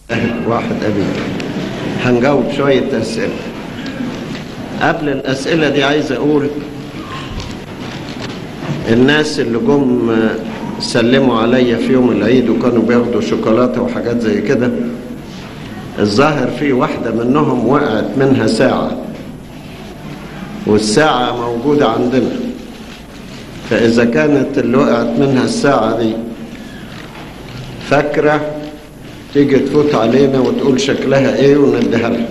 واحد أبي هنجاوب شوية أسئلة قبل الأسئلة دي عايز أقول الناس اللي جم سلموا عليا في يوم العيد وكانوا بياخدوا شوكولاتة وحاجات زي كده الظاهر في واحدة منهم وقعت منها ساعة والساعة موجودة عندنا فإذا كانت اللي وقعت منها الساعة دي فاكرة تيجي تفوت علينا وتقول شكلها ايه ونديها لها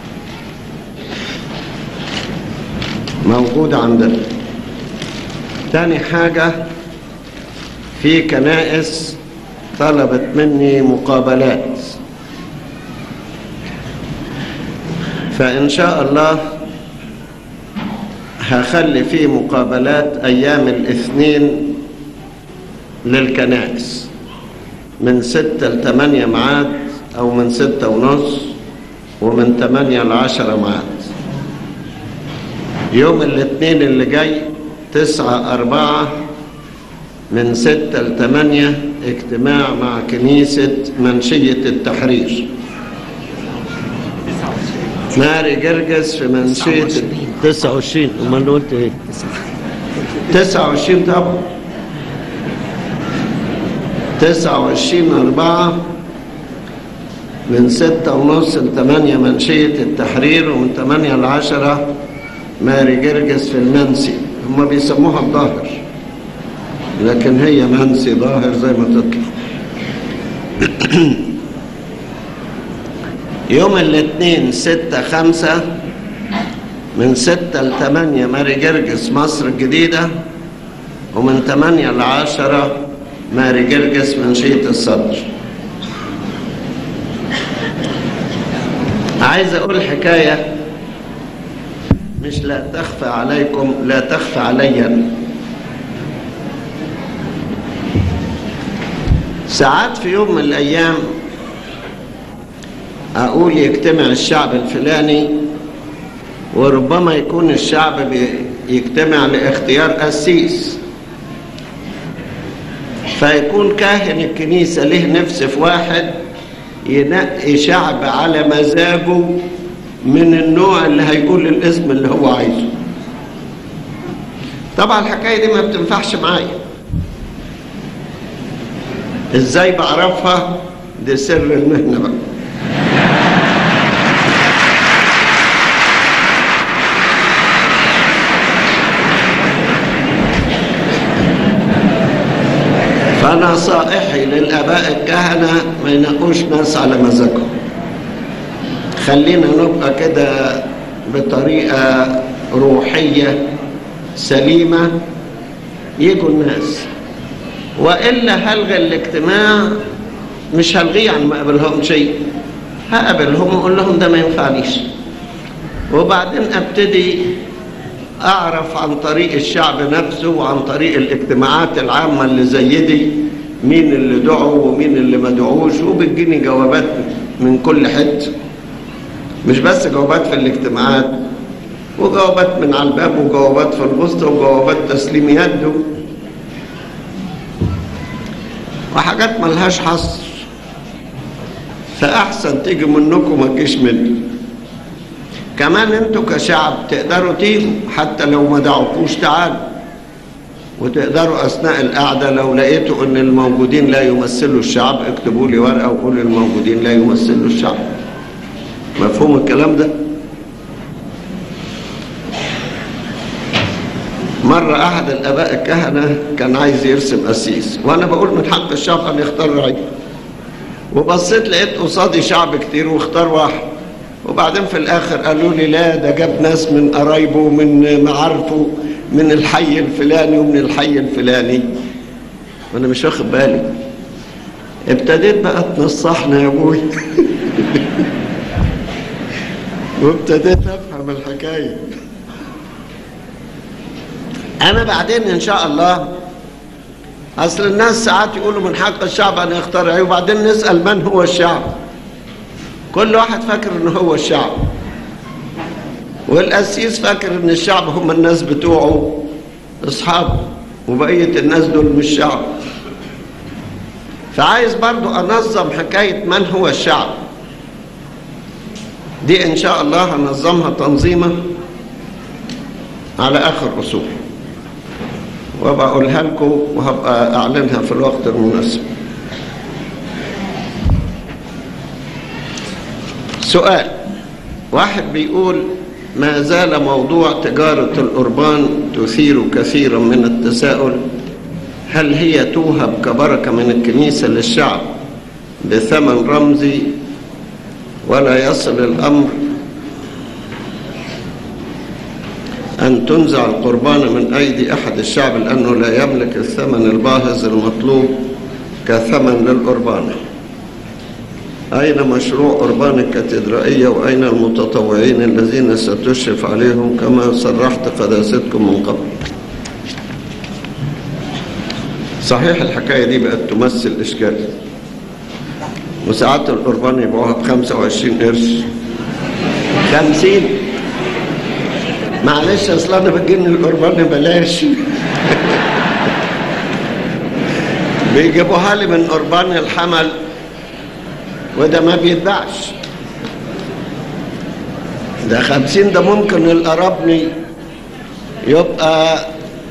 موجودة عندنا تاني حاجة في كنائس طلبت مني مقابلات فإن شاء الله هخلي في مقابلات أيام الاثنين للكنائس من ستة لثمانية معاد أو من ستة ونص ومن ثمانية لعشرة معاد يوم الاثنين اللي جاي تسعة أربعة من ستة لثمانية اجتماع مع كنيسة منشية التحرير ماري جرجس في منشية 29 امال قلت ايه 29 طبعا 29 أربعة من ستة ونص لثمانية منشية التحرير ومن ثمانية لعشرة ماري جرجس في المنسي هم بيسموها الظاهر لكن هي منسي ظاهر زي ما تطلع يوم الاثنين ستة خمسة من ستة لثمانية ماري جرجس مصر الجديدة ومن ثمانية لعشرة ماري جرجس منشية الصدر عايز أقول حكاية مش لا تخفى عليكم لا تخفى علي ساعات في يوم من الأيام أقول يجتمع الشعب الفلاني وربما يكون الشعب يجتمع لاختيار قسيس فيكون كاهن الكنيسة له نفس في واحد ينقي شعب على مزاجه من النوع اللي هيقول الاسم اللي هو عايزه طبعا الحكاية دي ما بتنفعش معايا ازاي بعرفها دي سر المهنة بقى فنصائحي للآباء الكهنة ما ينقوش ناس على مزاجهم خلينا نبقى كده بطريقة روحية سليمة يجوا الناس وإلا هلغي الاجتماع مش هلغيه عن ما قابلهم شيء هقابلهم واقول لهم ده ما ينفعنيش وبعدين ابتدي اعرف عن طريق الشعب نفسه وعن طريق الاجتماعات العامة اللي زي دي مين اللي دعوا ومين اللي ما دعوش وبتجيني جوابات من كل حته مش بس جوابات في الاجتماعات وجوابات من على الباب وجوابات في الوسط وجوابات تسليم يده وحاجات ملهاش حصر فأحسن تيجي منكم ما تجيش مني كمان انتوا كشعب تقدروا تيجوا حتى لو ما دعوكوش تعالوا وتقدروا أثناء القعدة لو لقيتوا أن الموجودين لا يمثلوا الشعب اكتبوا لي ورقة وقولوا الموجودين لا يمثلوا الشعب مفهوم الكلام ده مرة أحد الآباء الكهنة كان عايز يرسم قسيس وأنا بقول من حق الشعب أن يختار رعية وبصيت لقيت قصادي شعب كتير واختار واحد وبعدين في الآخر قالوا لي لا ده جاب ناس من قرايبه ومن معارفه من الحي الفلاني ومن الحي الفلاني وأنا مش واخد بالي ابتديت بقى تنصحنا يا ابوي وابتديت افهم الحكايه انا بعدين ان شاء الله اصل الناس ساعات يقولوا من حق الشعب ان يختار رعيه وبعدين نسال من هو الشعب كل واحد فاكر ان هو الشعب والقسيس فاكر ان الشعب هم الناس بتوعه اصحابه وبقيه الناس دول مش شعب فعايز برضو انظم حكايه من هو الشعب دي ان شاء الله هنظمها تنظيمه على اخر اصول وابقى اقولها لكم وهبقى اعلنها في الوقت المناسب سؤال واحد بيقول ما زال موضوع تجارة الأربان تثير كثيرا من التساؤل هل هي توهب كبركة من الكنيسة للشعب بثمن رمزي ولا يصل الأمر أن تنزع القربان من أيدي أحد الشعب لأنه لا يملك الثمن الباهظ المطلوب كثمن للقربان أين مشروع قربان الكاتدرائية وأين المتطوعين الذين ستشرف عليهم كما صرحت قداستكم من قبل صحيح الحكاية دي بقت تمثل إشكال وساعات القربان يبيعوها ب 25 قرش 50 معلش اصل انا بجيب القربان ببلاش بيجيبوها لي من قربان الحمل وده ما بيتباعش ده خمسين ده ممكن القرابني يبقى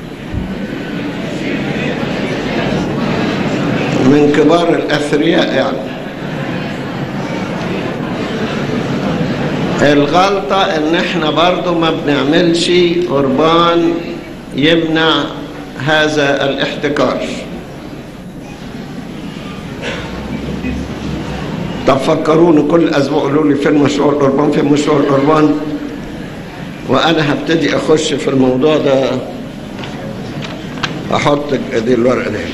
من كبار الأثرياء يعني الغلطة ان احنا برضو ما بنعملش قربان يمنع هذا الاحتكار طب فكروني كل اسبوع قولوا لي فين مشروع القربان فين مشروع القربان وانا هبتدي اخش في الموضوع ده احط دي الورقه دي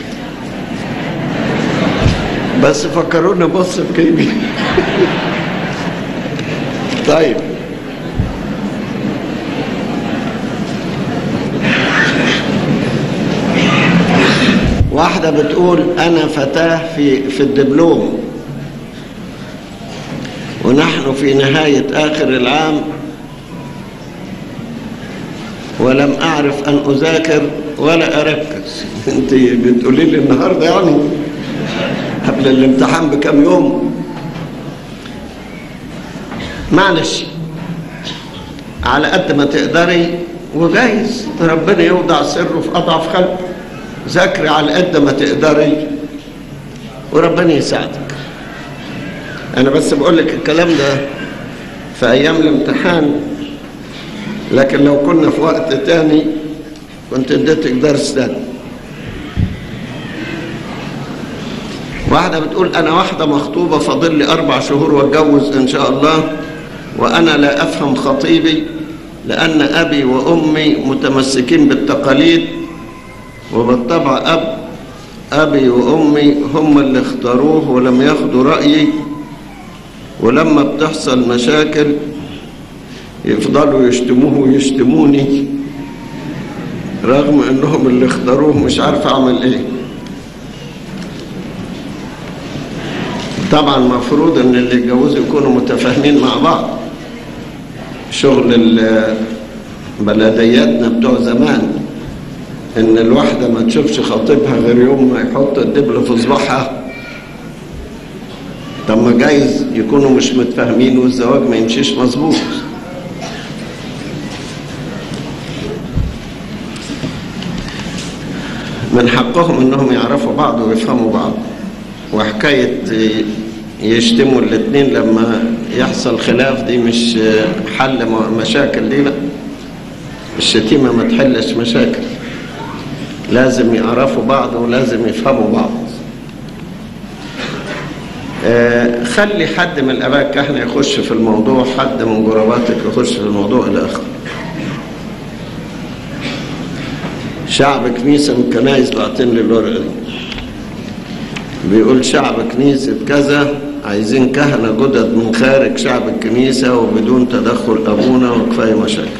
بس فكروني بص بكيبي طيب واحدة بتقول أنا فتاة في في الدبلوم ونحن في نهاية آخر العام ولم أعرف أن أذاكر ولا أركز أنت بتقولي لي النهاردة يعني قبل الامتحان بكم يوم معلش على قد ما تقدري وجايز ربنا يوضع سره في أضعف خلق ذاكري على قد ما تقدري وربنا يساعدك انا بس بقول لك الكلام ده في ايام الامتحان لكن لو كنا في وقت تاني كنت اديتك درس تاني واحدة بتقول أنا واحدة مخطوبة فاضل لي أربع شهور واتجوز إن شاء الله وأنا لا أفهم خطيبي لأن أبي وأمي متمسكين بالتقاليد وبالطبع أب أبي وأمي هم اللي اختاروه ولم ياخدوا رأيي ولما بتحصل مشاكل يفضلوا يشتموه ويشتموني رغم انهم اللي اختاروه مش عارف اعمل ايه طبعا المفروض ان اللي يتجوزوا يكونوا متفاهمين مع بعض شغل بلدياتنا بتوع زمان ان الواحده ما تشوفش خطيبها غير يوم ما يحط الدبل في صباعها طب ما جايز يكونوا مش متفاهمين والزواج ما يمشيش مظبوط من حقهم انهم يعرفوا بعض ويفهموا بعض وحكايه يشتموا الاثنين لما يحصل خلاف دي مش حل مشاكل دي لا الشتيمه ما تحلش مشاكل لازم يعرفوا بعض ولازم يفهموا بعض آه خلي حد من الاباء الكهنه يخش في الموضوع حد من جرباتك يخش في الموضوع الى اخره شعب كنيسه من الكنايس بعتين لي الورقه دي بيقول شعب كنيسه كذا عايزين كهنه جدد من خارج شعب الكنيسه وبدون تدخل ابونا وكفايه مشاكل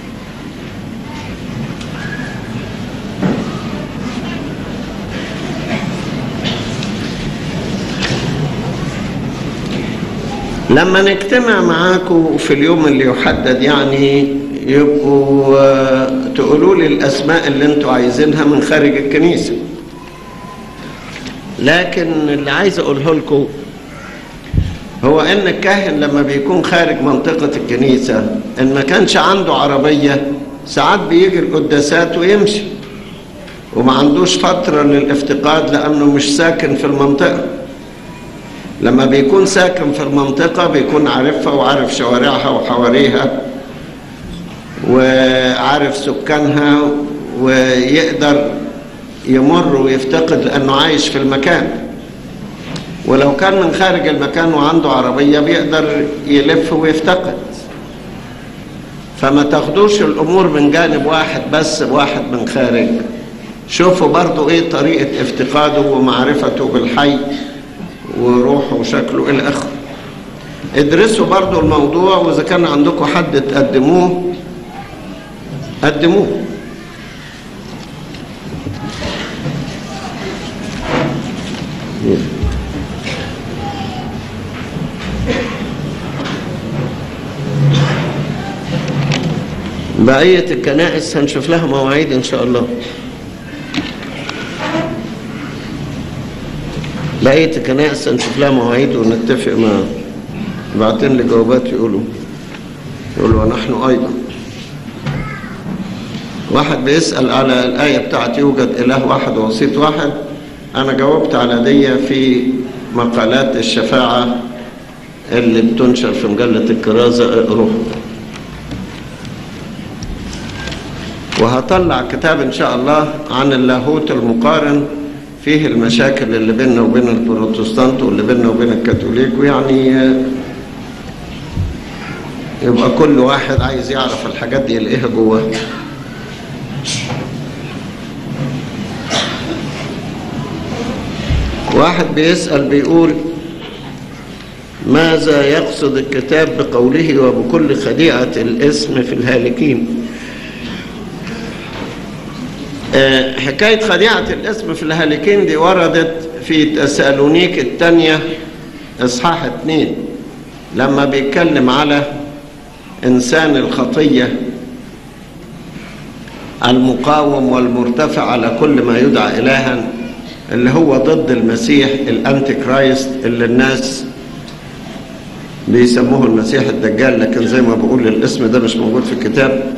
لما نجتمع معاكم في اليوم اللي يحدد يعني يبقوا تقولوا لي الاسماء اللي انتوا عايزينها من خارج الكنيسه لكن اللي عايز اقوله لكم هو ان الكاهن لما بيكون خارج منطقة الكنيسة ان ما كانش عنده عربية ساعات بيجي القداسات ويمشي وما عندوش فترة للافتقاد لأنه مش ساكن في المنطقة لما بيكون ساكن في المنطقة بيكون عارفها وعارف شوارعها وحواريها وعارف سكانها ويقدر يمر ويفتقد لأنه عايش في المكان ولو كان من خارج المكان وعنده عربية بيقدر يلف ويفتقد فما تاخدوش الأمور من جانب واحد بس بواحد من خارج شوفوا برضو ايه طريقة افتقاده ومعرفته بالحي وروحه وشكله الى اخره ادرسوا برضو الموضوع واذا كان عندكم حد تقدموه قدموه بقية الكنائس هنشوف لها مواعيد ان شاء الله بقية الكنائس هنشوف لها مواعيد ونتفق مع بعتين لي جوابات يقولوا يقولوا ونحن أيضا واحد بيسأل على الآية بتاعت يوجد إله واحد ووسيط واحد أنا جاوبت على دي في مقالات الشفاعة اللي بتنشر في مجلة الكرازة اقروها وهطلع كتاب إن شاء الله عن اللاهوت المقارن فيه المشاكل اللي بيننا وبين البروتستانت واللي بيننا وبين الكاثوليك ويعني يبقى كل واحد عايز يعرف الحاجات دي يلاقيها جواه واحد بيسأل بيقول ماذا يقصد الكتاب بقوله وبكل خديعة الاسم في الهالكين حكاية خديعة الاسم في الهالكين دي وردت في تسالونيك الثانية إصحاح اتنين لما بيتكلم على إنسان الخطية المقاوم والمرتفع على كل ما يدعى إلها اللي هو ضد المسيح الأنتي كرايست اللي الناس بيسموه المسيح الدجال لكن زي ما بقول الاسم ده مش موجود في الكتاب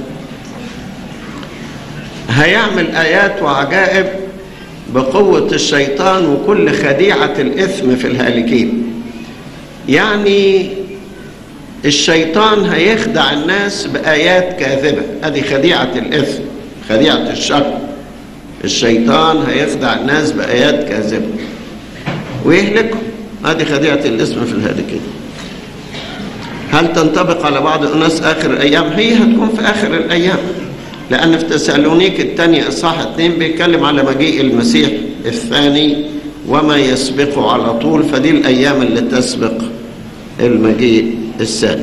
هيعمل آيات وعجائب بقوة الشيطان وكل خديعة الإثم في الهالكين يعني الشيطان هيخدع الناس بآيات كاذبة هذه خديعة الإثم خديعة الشر الشيطان هيخدع الناس بآيات كاذبة ويهلكهم هذه خديعة الإثم في الهالكين هل تنطبق على بعض الناس آخر الأيام هي هتكون في آخر الأيام لأن في تسالونيك الثانية إصحاح اثنين بيتكلم على مجيء المسيح الثاني وما يسبقه على طول فدي الأيام اللي تسبق المجيء الثاني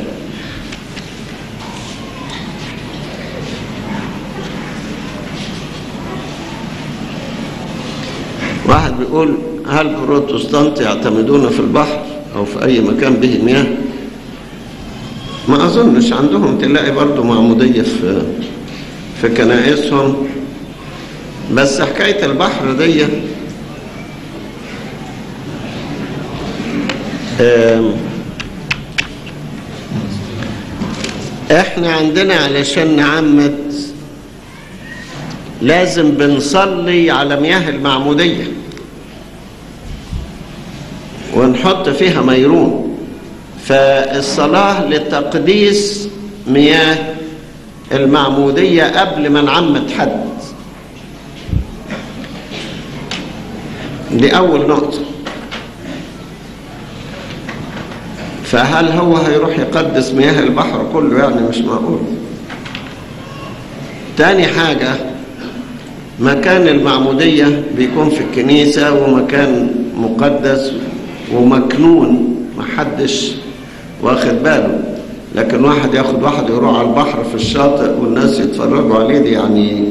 واحد بيقول هل البروتستانت يعتمدون في البحر أو في أي مكان به مياه ما أظنش عندهم تلاقي برضو معمودية في في كنائسهم بس حكاية البحر دي احنا عندنا علشان نعمد لازم بنصلي على مياه المعمودية ونحط فيها ميرون فالصلاة لتقديس مياه المعمودية قبل ما نعمد حد دي أول نقطة فهل هو هيروح يقدس مياه البحر كله يعني مش معقول تاني حاجة مكان المعمودية بيكون في الكنيسة ومكان مقدس ومكنون محدش واخد باله لكن واحد ياخد واحد يروح على البحر في الشاطئ والناس يتفرجوا عليه دي يعني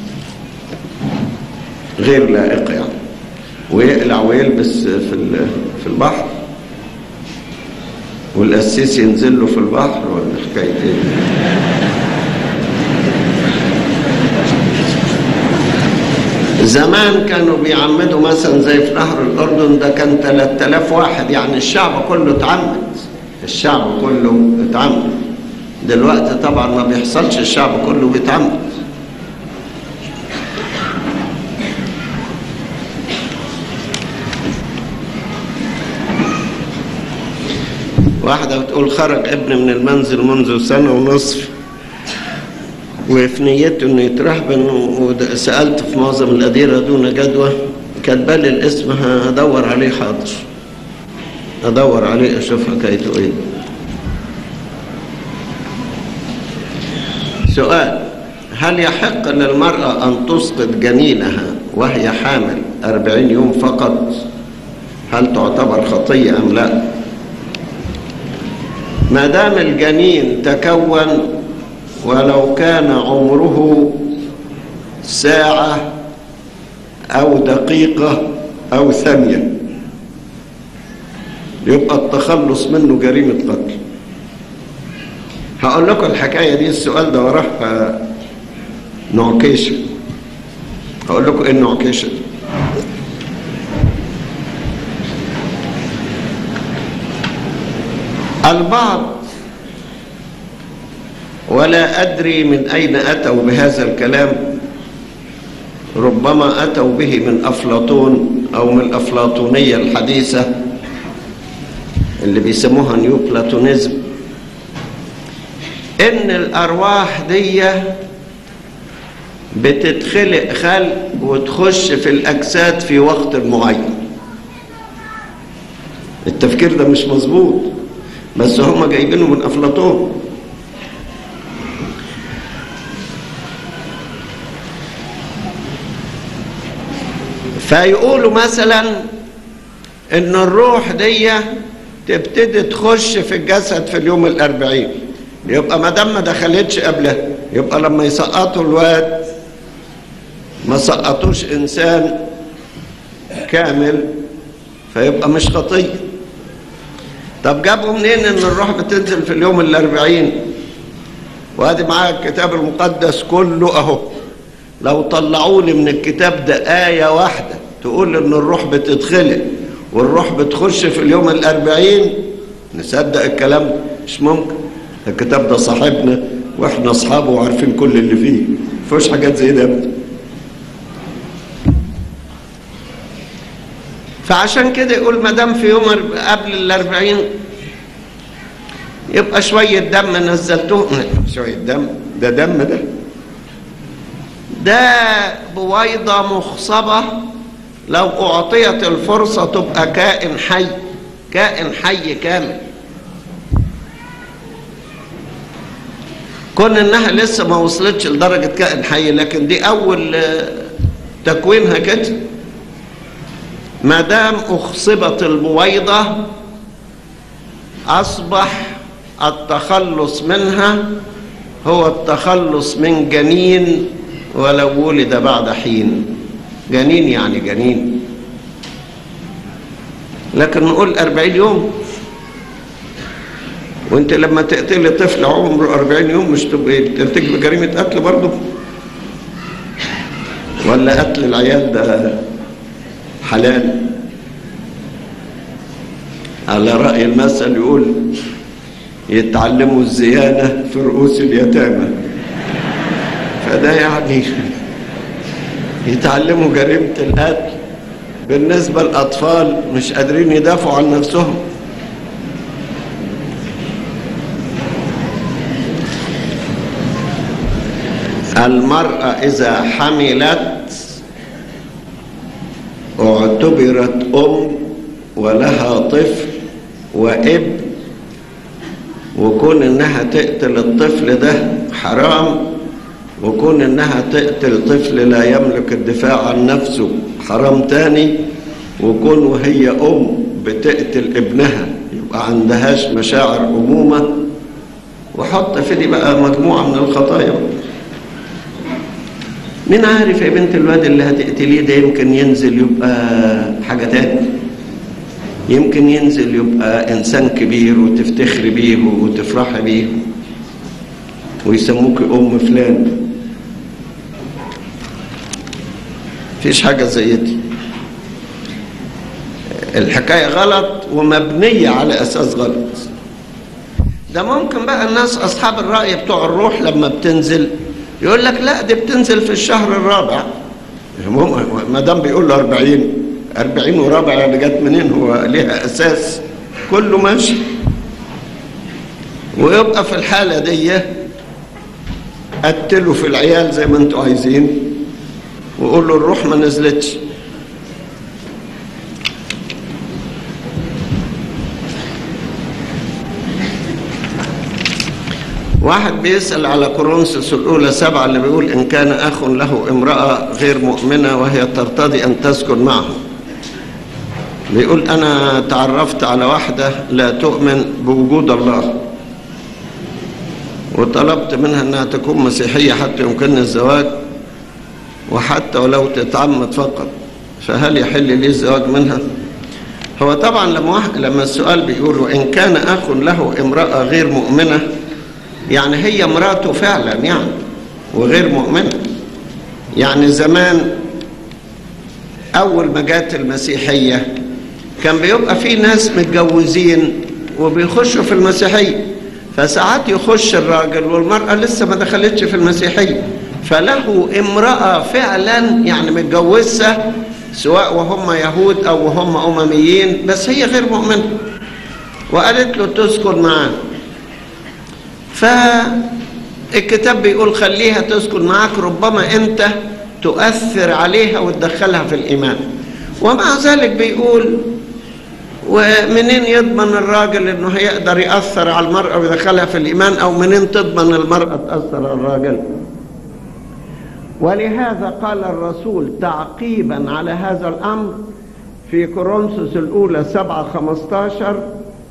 غير لائقة يعني ويقلع ويلبس في في البحر والقسيس ينزل له في البحر ولا حكاية ايه؟ زمان كانوا بيعمدوا مثلا زي في نهر الأردن ده كان 3000 واحد يعني الشعب كله اتعمد الشعب كله اتعمد دلوقتي طبعا ما بيحصلش الشعب كله بيتعمد واحدة بتقول خرج ابني من المنزل منذ سنة ونصف وفي نيته انه يترهبن وسألت في معظم الأديرة دون جدوى كاتبه لي الاسم هدور عليه حاضر ادور عليه اشوف حكايته ايه سؤال هل يحق للمرأة أن تسقط جنينها وهي حامل أربعين يوم فقط هل تعتبر خطية أم لا ما دام الجنين تكون ولو كان عمره ساعة أو دقيقة أو ثانية يبقى التخلص منه جريمة قتل هقول لكم الحكاية دي السؤال ده وراه نعكيشة هقول لكم ايه النعكيشة دي البعض ولا أدري من أين أتوا بهذا الكلام ربما أتوا به من أفلاطون أو من الأفلاطونية الحديثة اللي بيسموها نيو بلاتونيزم إن الأرواح دي بتتخلق خلق وتخش في الأجساد في وقت معين التفكير ده مش مظبوط بس هم جايبينه من أفلاطون فيقولوا مثلا ان الروح دي تبتدي تخش في الجسد في اليوم الأربعين يبقى ما دام ما دخلتش قبلها يبقى لما يسقطوا الواد ما سقطوش انسان كامل فيبقى مش خطيه طب جابوا منين ان الروح بتنزل في اليوم الأربعين وادي معايا الكتاب المقدس كله اهو لو طلعوا لي من الكتاب ده آية واحدة تقول ان الروح بتتخلق والروح بتخش في اليوم الأربعين نصدق الكلام ده مش ممكن الكتاب ده صاحبنا واحنا اصحابه وعارفين كل اللي فيه مفيش حاجات زي ده ابدا فعشان كده يقول ما دام في يوم قبل الأربعين يبقى شوية دم نزلته شوية دم ده دم ده ده بويضة مخصبة لو أعطيت الفرصة تبقى كائن حي كائن حي كامل كون انها لسه ما وصلتش لدرجة كائن حي لكن دي اول تكوينها كده ما دام اخصبت البويضة اصبح التخلص منها هو التخلص من جنين ولو ولد بعد حين جنين يعني جنين لكن نقول أربعين يوم وانت لما تقتل طفل عمره أربعين يوم مش تبقى ترتكب جريمة قتل برضه ولا قتل العيال ده حلال على رأي المثل يقول يتعلموا الزيانة في رؤوس اليتامى فده يعني يتعلموا جريمة القتل بالنسبة للأطفال مش قادرين يدافعوا عن نفسهم المرأة إذا حملت اعتبرت أم ولها طفل وابن وكون إنها تقتل الطفل ده حرام وكون إنها تقتل طفل لا يملك الدفاع عن نفسه حرام تاني وكون وهي أم بتقتل ابنها يبقى عندهاش مشاعر أمومة وحط في دي بقى مجموعة من الخطايا مين عارف يا بنت الواد اللي هتقتليه ده يمكن ينزل يبقى حاجة تاني يمكن ينزل يبقى إنسان كبير وتفتخري بيه وتفرحي بيه ويسموك أم فلان مفيش حاجة زي دي الحكاية غلط ومبنية على أساس غلط ده ممكن بقى الناس أصحاب الرأي بتوع الروح لما بتنزل يقول لك لا دي بتنزل في الشهر الرابع ما دام بيقول له 40 40 ورابع يعني جت منين هو ليها أساس كله ماشي ويبقى في الحالة دي قتلوا في العيال زي ما انتوا عايزين وقول له الروح ما نزلتش واحد بيسأل على كورنثوس الأولى سبعة اللي بيقول إن كان أخ له امرأة غير مؤمنة وهي ترتضي أن تسكن معه بيقول أنا تعرفت على واحدة لا تؤمن بوجود الله وطلبت منها أنها تكون مسيحية حتى يمكنني الزواج وحتى ولو تتعمد فقط فهل يحل لي الزواج منها؟ هو طبعا لما لما السؤال بيقول وإن كان أخ له امرأة غير مؤمنة يعني هي مراته فعلا يعني وغير مؤمنة يعني زمان أول ما جات المسيحية كان بيبقى في ناس متجوزين وبيخشوا في المسيحية فساعات يخش الراجل والمرأة لسه ما دخلتش في المسيحية فله امرأة فعلا يعني متجوزة سواء وهم يهود أو وهم أمميين بس هي غير مؤمنة وقالت له تسكن معاه فالكتاب بيقول خليها تسكن معك ربما انت تؤثر عليها وتدخلها في الايمان ومع ذلك بيقول ومنين يضمن الراجل انه هيقدر ياثر على المراه ويدخلها في الايمان او منين تضمن المراه تاثر على الراجل ولهذا قال الرسول تعقيبا على هذا الامر في كورنثوس الاولى 7 15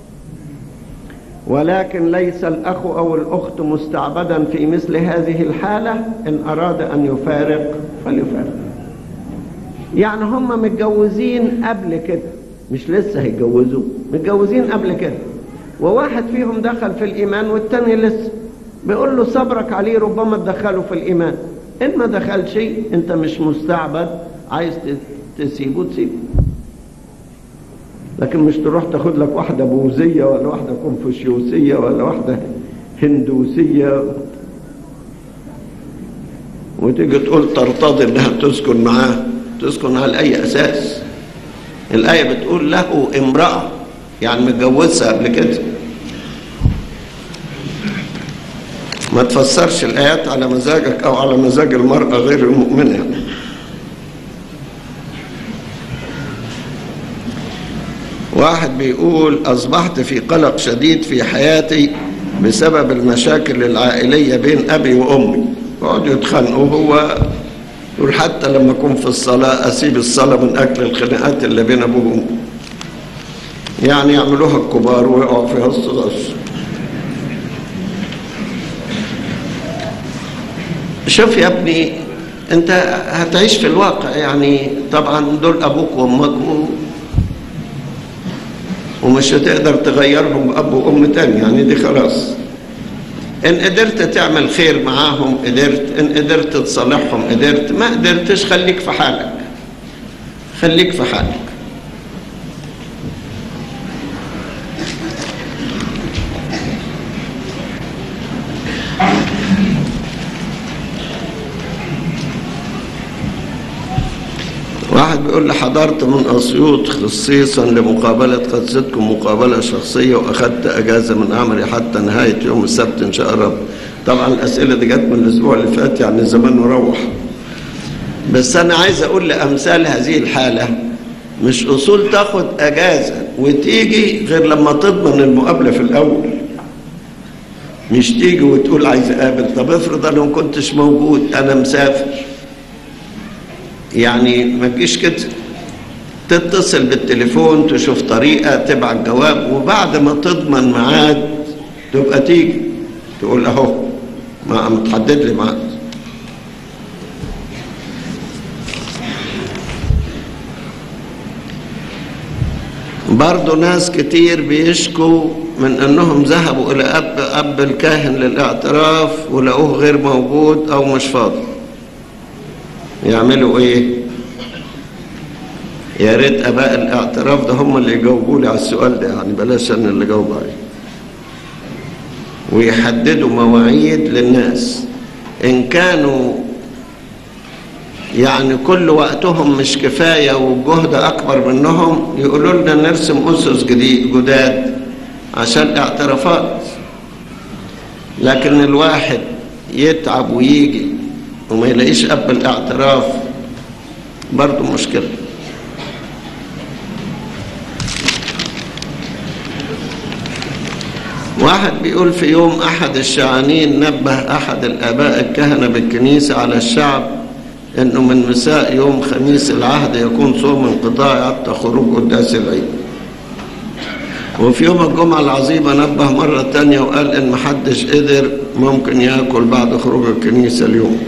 ولكن ليس الأخ أو الأخت مستعبدا في مثل هذه الحالة إن أراد أن يفارق فليفارق يعني هم متجوزين قبل كده مش لسه هيتجوزوا متجوزين قبل كده وواحد فيهم دخل في الإيمان والتاني لسه بيقول له صبرك عليه ربما تدخله في الإيمان إن ما دخلش أنت مش مستعبد عايز تسيبه تسيبه لكن مش تروح تاخد لك واحدة بوذية ولا واحدة كونفوشيوسية ولا واحدة هندوسية وتيجي تقول ترتضي انها تسكن معاه تسكن على اي اساس الايه بتقول له امراه يعني متجوزها قبل كده ما تفسرش الايات على مزاجك او على مزاج المراه غير المؤمنه يعني. واحد بيقول أصبحت في قلق شديد في حياتي بسبب المشاكل العائلية بين أبي وأمي يقعدوا يتخانقوا هو يقول حتى لما أكون في الصلاة أسيب الصلاة من أكل الخناقات اللي بين أبوه وأمي يعني يعملوها الكبار ويقعوا فيها الصغار شوف يا ابني انت هتعيش في الواقع يعني طبعا دول ابوك وامك و... ومش هتقدر تغيرهم بأب وأم تاني يعني دي خلاص إن قدرت تعمل خير معاهم قدرت إن قدرت تصالحهم قدرت ما قدرتش خليك في حالك خليك في حالك واحد بيقول لي حضرت من أسيوط خصيصا لمقابلة قدستكم مقابلة شخصية وأخذت أجازة من عملي حتى نهاية يوم السبت إن شاء الله طبعا الأسئلة دي جت من الأسبوع اللي فات يعني زمان مروح بس أنا عايز أقول لأمثال هذه الحالة مش أصول تاخد أجازة وتيجي غير لما تضمن المقابلة في الأول مش تيجي وتقول عايز أقابل طب افرض أنا ما كنتش موجود أنا مسافر يعني ما تجيش كده تتصل بالتليفون تشوف طريقة تبعت جواب وبعد ما تضمن ميعاد تبقى تيجي تقول اهو ما متحدد لي ميعاد برضه ناس كتير بيشكوا من انهم ذهبوا الى اب اب الكاهن للاعتراف ولقوه غير موجود او مش فاضي يعملوا ايه يا ريت اباء الاعتراف ده هم اللي يجاوبوا لي على السؤال ده يعني بلاش انا اللي جاوب عليه ويحددوا مواعيد للناس ان كانوا يعني كل وقتهم مش كفاية والجهد أكبر منهم يقولوا لنا نرسم أسس جديد جداد عشان اعترافات لكن الواحد يتعب ويجي وما يلاقيش أب الاعتراف برضه مشكلة واحد بيقول في يوم أحد الشعانين نبه أحد الآباء الكهنة بالكنيسة على الشعب أنه من مساء يوم خميس العهد يكون صوم انقطاعي حتى خروج قداس العيد وفي يوم الجمعة العظيمة نبه مرة تانية وقال إن محدش قدر ممكن يأكل بعد خروج الكنيسة اليوم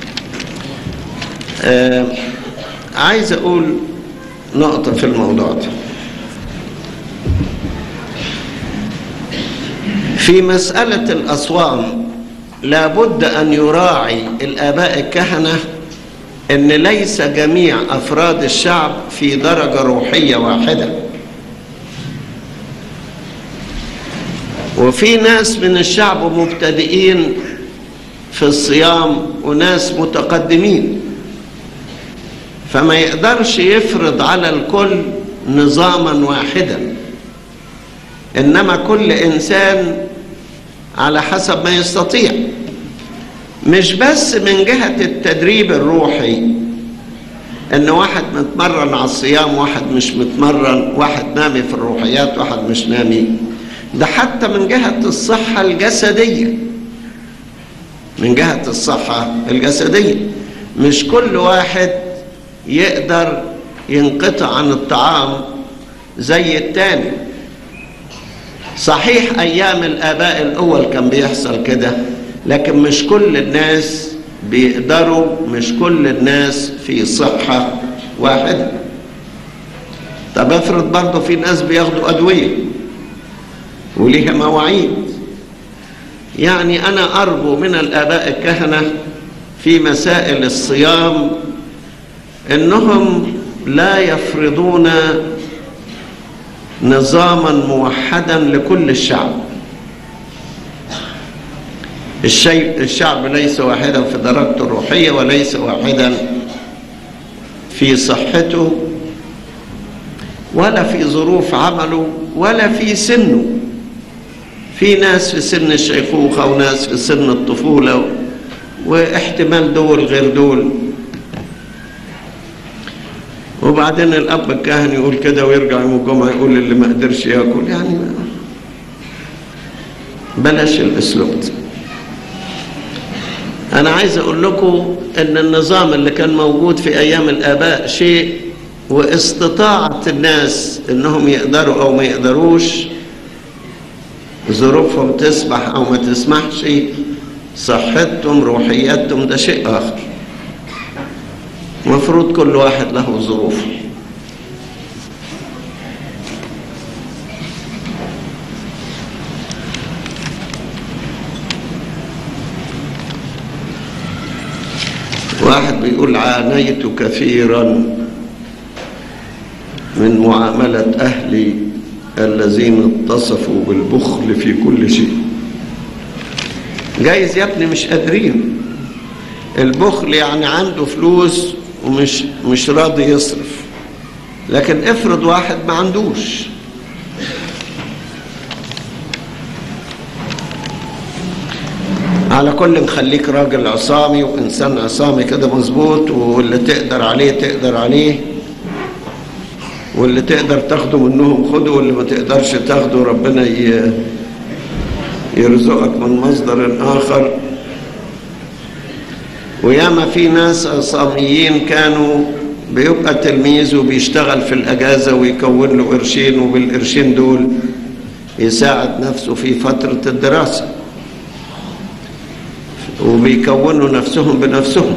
آه عايز أقول نقطة في الموضوع ده في مسألة الأصوام لابد أن يراعي الآباء الكهنة أن ليس جميع أفراد الشعب في درجة روحية واحدة وفي ناس من الشعب مبتدئين في الصيام وناس متقدمين فما يقدرش يفرض على الكل نظاما واحدا انما كل انسان على حسب ما يستطيع مش بس من جهة التدريب الروحي ان واحد متمرن على الصيام واحد مش متمرن واحد نامي في الروحيات واحد مش نامي ده حتى من جهة الصحة الجسدية من جهة الصحة الجسدية مش كل واحد يقدر ينقطع عن الطعام زي التاني صحيح أيام الآباء الأول كان بيحصل كده لكن مش كل الناس بيقدروا مش كل الناس في صحة واحدة طب افرض برضه في ناس بياخدوا أدوية وليها مواعيد يعني أنا أرجو من الآباء الكهنة في مسائل الصيام إنهم لا يفرضون نظاما موحدا لكل الشعب الشيء الشعب ليس واحدا في درجته الروحية وليس واحدا في صحته ولا في ظروف عمله ولا في سنه في ناس في سن الشيخوخة وناس في سن الطفولة واحتمال دول غير دول وبعدين الأب الكاهن يقول كده ويرجع يوم الجمعة يقول اللي ما قدرش ياكل يعني بلاش الأسلوب ده أنا عايز أقول لكم إن النظام اللي كان موجود في أيام الآباء شيء واستطاعة الناس إنهم يقدروا أو ما يقدروش ظروفهم تسمح أو ما تسمحش صحتهم روحياتهم ده شيء آخر مفروض كل واحد له ظروفه واحد بيقول عانيت كثيرا من معاملة أهلي الذين اتصفوا بالبخل في كل شيء جايز يا ابني مش قادرين البخل يعني عنده فلوس ومش مش راضي يصرف لكن افرض واحد ما عندوش على كل نخليك راجل عصامي وانسان عصامي كده مظبوط واللي تقدر عليه تقدر عليه واللي تقدر تاخده منهم خده واللي ما تقدرش تاخده ربنا يرزقك من مصدر اخر وياما في ناس عصاميين كانوا بيبقى تلميذ وبيشتغل في الأجازة ويكون له قرشين وبالقرشين دول يساعد نفسه في فترة الدراسة وبيكونوا نفسهم بنفسهم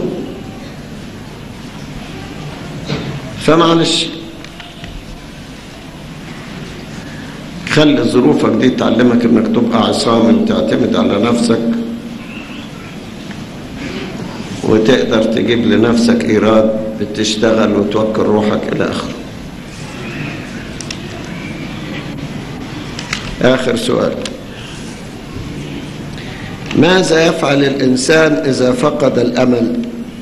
فمعلش خلي ظروفك دي تعلمك انك تبقى عصامي وتعتمد على نفسك وتقدر تجيب لنفسك إيراد بتشتغل وتوكل روحك إلى آخره آخر سؤال ماذا يفعل الإنسان إذا فقد الأمل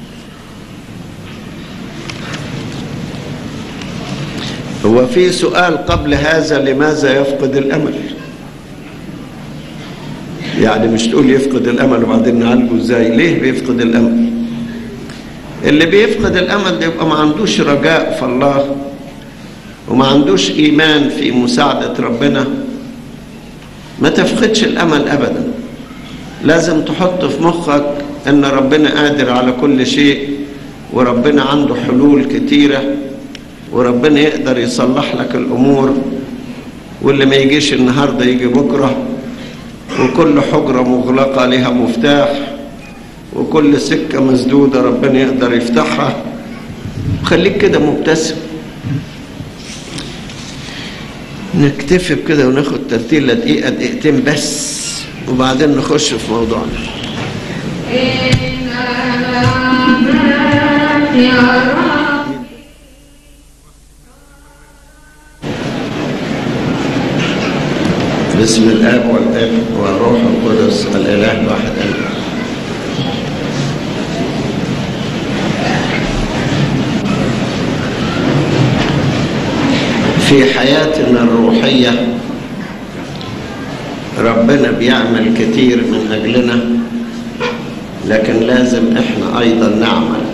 هو في سؤال قبل هذا لماذا يفقد الأمل يعني مش تقول يفقد الأمل وبعدين نعالجه ازاي ليه بيفقد الأمل اللي بيفقد الأمل ده يبقى ما عندوش رجاء في الله وما عندوش إيمان في مساعدة ربنا ما تفقدش الأمل أبدا لازم تحط في مخك أن ربنا قادر على كل شيء وربنا عنده حلول كتيرة وربنا يقدر يصلح لك الأمور واللي ما يجيش النهاردة يجي بكرة وكل حجرة مغلقة لها مفتاح وكل سكة مسدودة ربنا يقدر يفتحها خليك كده مبتسم نكتفي بكده وناخد ترتيلة دقيقة دقيقتين بس وبعدين نخش في موضوعنا يا رب بسم الاب والابن والروح القدس الاله الواحد امين في حياتنا الروحيه ربنا بيعمل كتير من اجلنا لكن لازم احنا ايضا نعمل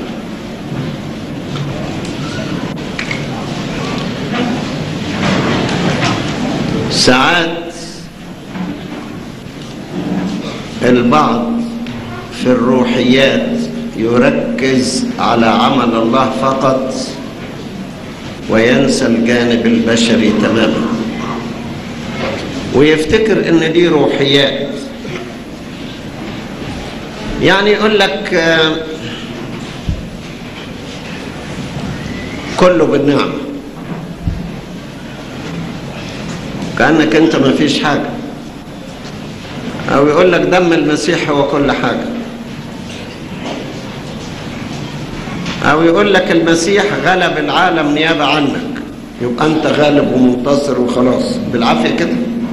ساعات البعض في الروحيات يركز على عمل الله فقط وينسى الجانب البشري تماما ويفتكر ان دي روحيات يعني يقول لك آه، كله بالنعمه كأنك أنت ما فيش حاجة أو يقول لك دم المسيح هو كل حاجة أو يقول لك المسيح غلب العالم نيابة عنك يبقى أنت غالب ومنتصر وخلاص بالعافية كده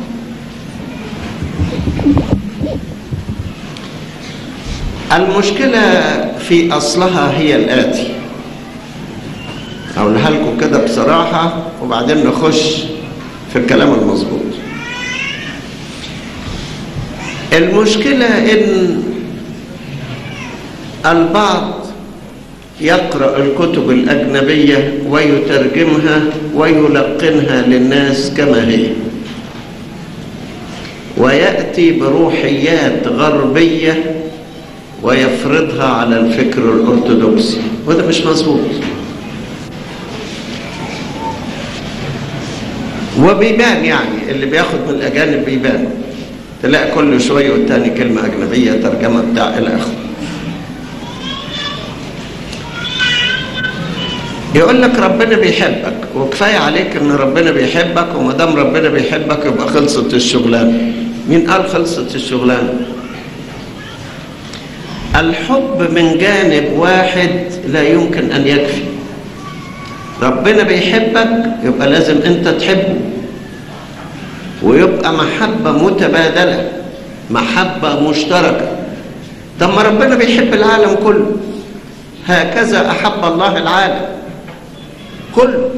المشكلة في أصلها هي الآتي أقولها لكم كده بصراحة وبعدين نخش في الكلام المظبوط المشكلة إن البعض يقرأ الكتب الأجنبية ويترجمها ويلقنها للناس كما هي ويأتي بروحيات غربية ويفرضها على الفكر الأرثوذكسي وده مش مظبوط وبيبان يعني اللي بياخد من الأجانب بيبان تلاقي كل شوية والتاني كلمة أجنبية ترجمة بتاع إلى آخره يقول لك ربنا بيحبك وكفاية عليك إن ربنا بيحبك وما دام ربنا بيحبك يبقى خلصت الشغلانة مين قال خلصت الشغلانة؟ الحب من جانب واحد لا يمكن أن يكفي ربنا بيحبك يبقى لازم انت تحبه ويبقى محبة متبادلة محبة مشتركة طب ما ربنا بيحب العالم كله هكذا أحب الله العالم كله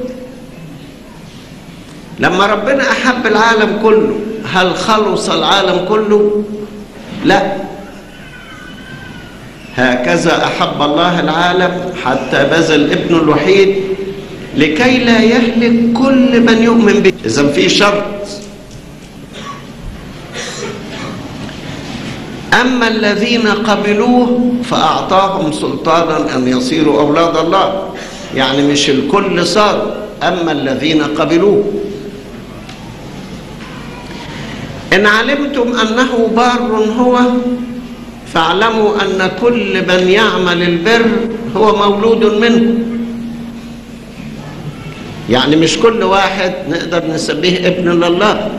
لما ربنا أحب العالم كله هل خلص العالم كله؟ لا هكذا أحب الله العالم حتى بذل ابنه الوحيد لكي لا يهلك كل من يؤمن به إذا في شرط أما الذين قبلوه فأعطاهم سلطانا أن يصيروا أولاد الله يعني مش الكل صار أما الذين قبلوه إن علمتم أنه بار هو فاعلموا أن كل من يعمل البر هو مولود منه يعني مش كل واحد نقدر نسميه ابن لله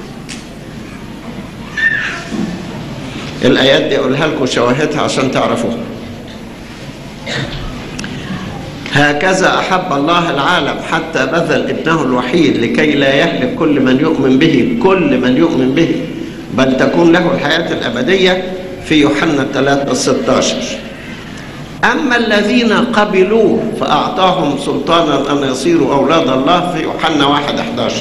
الآيات دي أقولها لكم شواهدها عشان تعرفوها هكذا أحب الله العالم حتى بذل ابنه الوحيد لكي لا يهلك كل من يؤمن به كل من يؤمن به بل تكون له الحياة الأبدية في يوحنا 3 16 أما الذين قبلوه فأعطاهم سلطانا أن يصيروا أولاد الله في يوحنا 1 11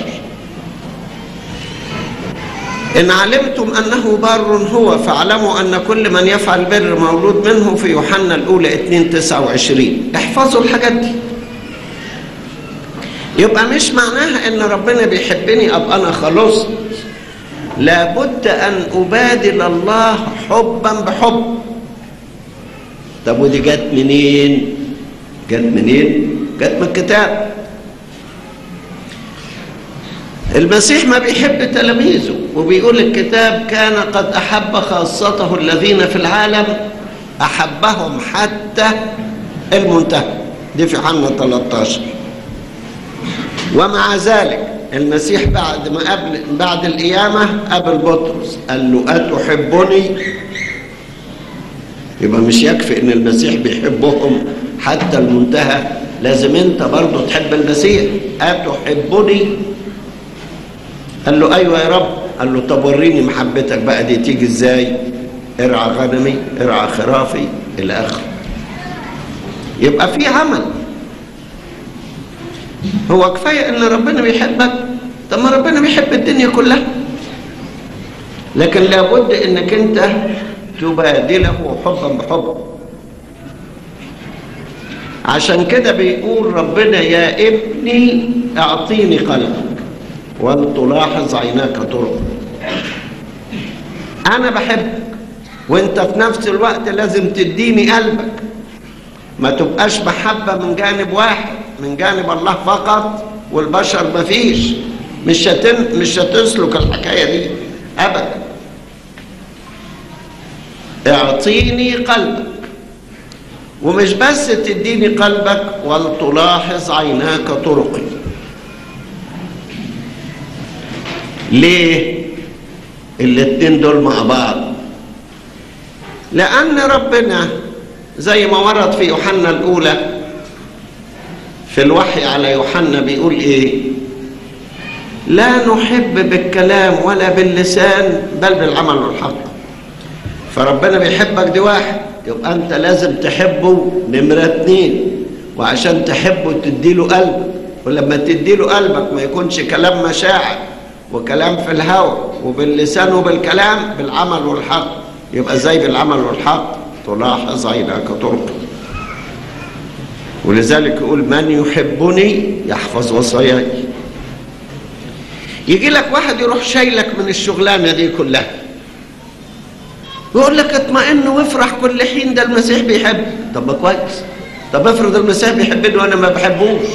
إن علمتم أنه بار هو فاعلموا أن كل من يفعل بر مولود منه في يوحنا الأولى 2 29 احفظوا الحاجات دي يبقى مش معناها ان ربنا بيحبني ابقى انا خلصت لابد ان ابادل الله حبا بحب طب ودي جت منين جت منين جت من الكتاب المسيح ما بيحب تلاميذه وبيقول الكتاب كان قد احب خاصته الذين في العالم احبهم حتى المنتهى دي في يوحنا 13 ومع ذلك المسيح بعد ما قبل بعد القيامة قابل بطرس قال له أتحبني يبقى مش يكفي ان المسيح بيحبهم حتى المنتهى لازم انت برضه تحب المسيح أتحبني قال له ايوه يا رب قال له طب وريني محبتك بقى دي تيجي ازاي ارعى غنمي ارعى خرافي الى اخره يبقى في عمل هو كفايه ان ربنا بيحبك طب ما ربنا بيحب الدنيا كلها لكن لابد انك انت تبادله حبا بحب عشان كده بيقول ربنا يا ابني اعطيني قلبك وان تلاحظ عيناك طرق انا بحبك وانت في نفس الوقت لازم تديني قلبك ما تبقاش محبة من جانب واحد من جانب الله فقط والبشر ما فيش مش هتن مش هتسلك الحكاية دي أبدا اعطيني قلبك ومش بس تديني قلبك ولتلاحظ عيناك طرقي ليه الاتنين دول مع بعض لأن ربنا زي ما ورد في يوحنا الأولى في الوحي على يوحنا بيقول إيه لا نحب بالكلام ولا باللسان بل بالعمل والحق فربنا بيحبك دي واحد يبقى أنت لازم تحبه نمرة اتنين وعشان تحبه تديله قلبك ولما تديله قلبك ما يكونش كلام مشاعر وكلام في الهوى وباللسان وبالكلام بالعمل والحق يبقى زي بالعمل والحق تلاحظ عيناك طرقي ولذلك يقول من يحبني يحفظ وصاياي يجي لك واحد يروح شايلك من الشغلانه دي كلها يقول لك اطمئن وافرح كل حين ده المسيح بيحب طب ما كويس طب افرض المسيح بيحبني وانا ما بحبوش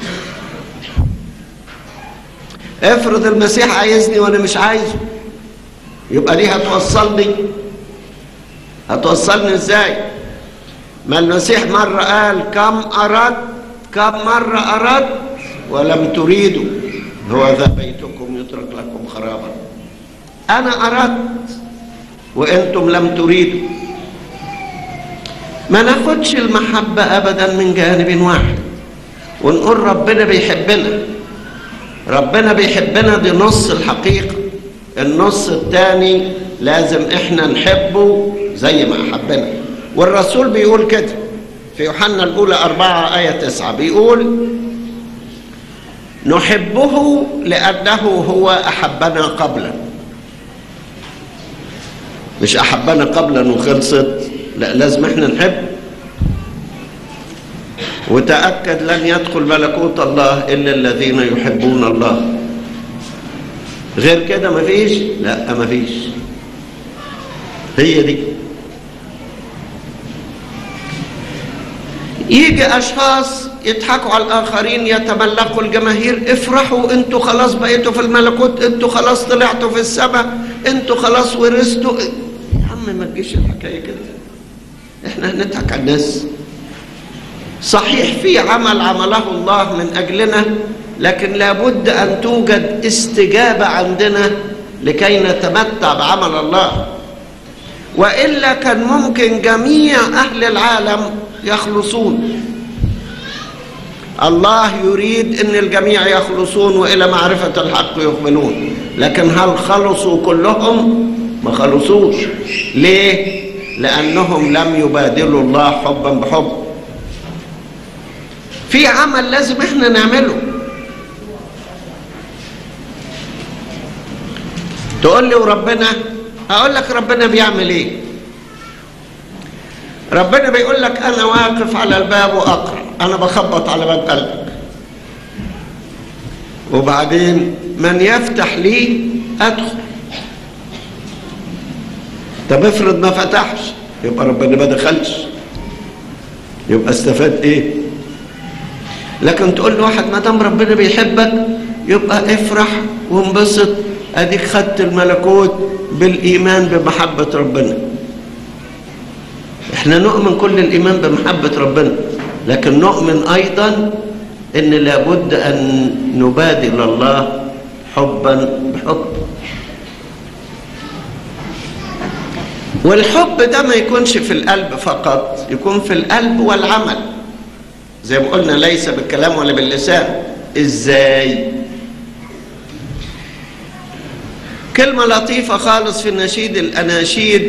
افرض المسيح عايزني وانا مش عايزه يبقى دي هتوصلني هتوصلني ازاي ما المسيح مرة قال كم أردت كم مرة أردت ولم تريدوا هو ذا بيتكم يترك لكم خرابا أنا أردت وأنتم لم تريدوا ما ناخدش المحبة أبدا من جانب واحد ونقول ربنا بيحبنا ربنا بيحبنا دي نص الحقيقة النص الثاني لازم احنا نحبه زي ما أحبنا والرسول بيقول كده في يوحنا الأولى أربعة آية تسعة بيقول نحبه لأنه هو أحبنا قبلا مش أحبنا قبلا وخلصت لا لازم احنا نحب وتأكد لن يدخل ملكوت الله إلا الذين يحبون الله غير كده مفيش لا مفيش هي دي يجي اشخاص يضحكوا على الاخرين يتملقوا الجماهير افرحوا انتوا خلاص بقيتوا في الملكوت انتوا خلاص طلعتوا في السماء انتوا خلاص ورثتوا يا عم ما تجيش الحكايه كده احنا هنضحك على الناس صحيح في عمل عمله الله من اجلنا لكن لابد ان توجد استجابه عندنا لكي نتمتع بعمل الله والا كان ممكن جميع اهل العالم يخلصون الله يريد ان الجميع يخلصون والى معرفه الحق يقبلون لكن هل خلصوا كلهم ما خلصوش ليه لانهم لم يبادلوا الله حبا بحب في عمل لازم احنا نعمله تقول لي وربنا اقول لك ربنا بيعمل ايه ربنا بيقول لك انا واقف على الباب واقرا انا بخبط على باب قلبك وبعدين من يفتح لي ادخل طب افرض ما فتحش يبقى ربنا ما دخلش يبقى استفاد ايه لكن تقول لواحد ما دام ربنا بيحبك يبقى افرح وانبسط اديك خدت الملكوت بالايمان بمحبه ربنا احنا نؤمن كل الايمان بمحبه ربنا لكن نؤمن ايضا ان لابد ان نبادل الله حبا بحب والحب ده ما يكونش في القلب فقط يكون في القلب والعمل زي ما قلنا ليس بالكلام ولا باللسان ازاي كلمة لطيفة خالص في النشيد الأناشيد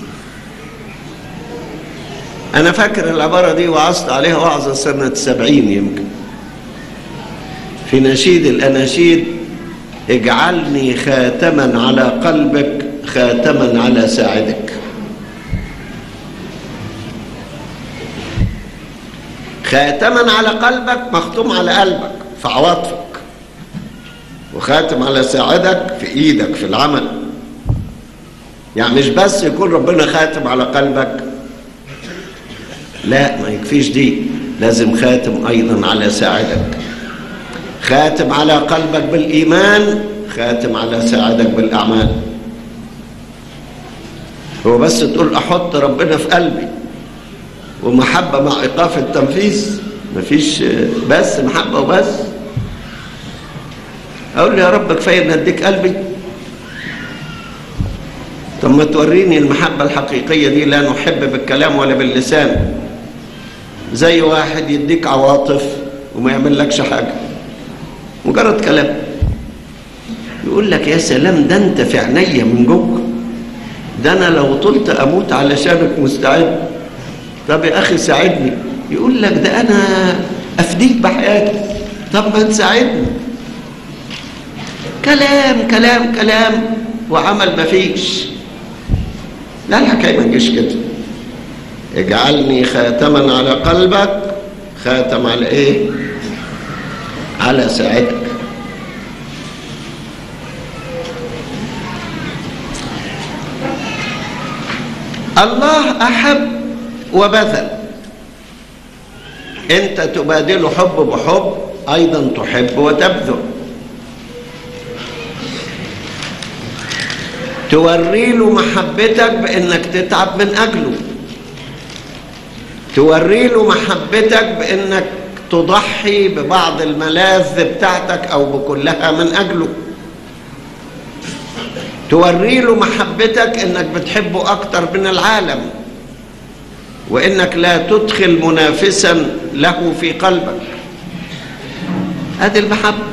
أنا فاكر العبارة دي وعظت عليها وعظة سنة سبعين يمكن في نشيد الأناشيد اجعلني خاتما على قلبك خاتما على ساعدك خاتما على قلبك مختوم على قلبك في عواطفك وخاتم على ساعدك في ايدك في العمل يعني مش بس يكون ربنا خاتم على قلبك لا ما يكفيش دي لازم خاتم ايضا على ساعدك خاتم على قلبك بالايمان خاتم على ساعدك بالاعمال هو بس تقول احط ربنا في قلبي ومحبه مع ايقاف التنفيذ مفيش بس محبه وبس اقول له يا رب كفايه ان اديك قلبي طب ما توريني المحبه الحقيقيه دي لا نحب بالكلام ولا باللسان زي واحد يديك عواطف وما يعمل لكش حاجه مجرد كلام يقول لك يا سلام ده انت في عينيا من جوه ده انا لو طلت اموت علشانك مستعد طب يا اخي ساعدني يقول لك ده انا افديك بحياتي طب ما تساعدني كلام كلام كلام وعمل مفيش لا الحكايه ما تجيش كده اجعلني خاتما على قلبك خاتم على ايه على ساعدك الله احب وبذل انت تبادل حب بحب ايضا تحب وتبذل توري له محبتك بانك تتعب من اجله توري له محبتك بانك تضحي ببعض الملاذ بتاعتك او بكلها من اجله توري له محبتك انك بتحبه اكتر من العالم وانك لا تدخل منافسا له في قلبك هذه المحبه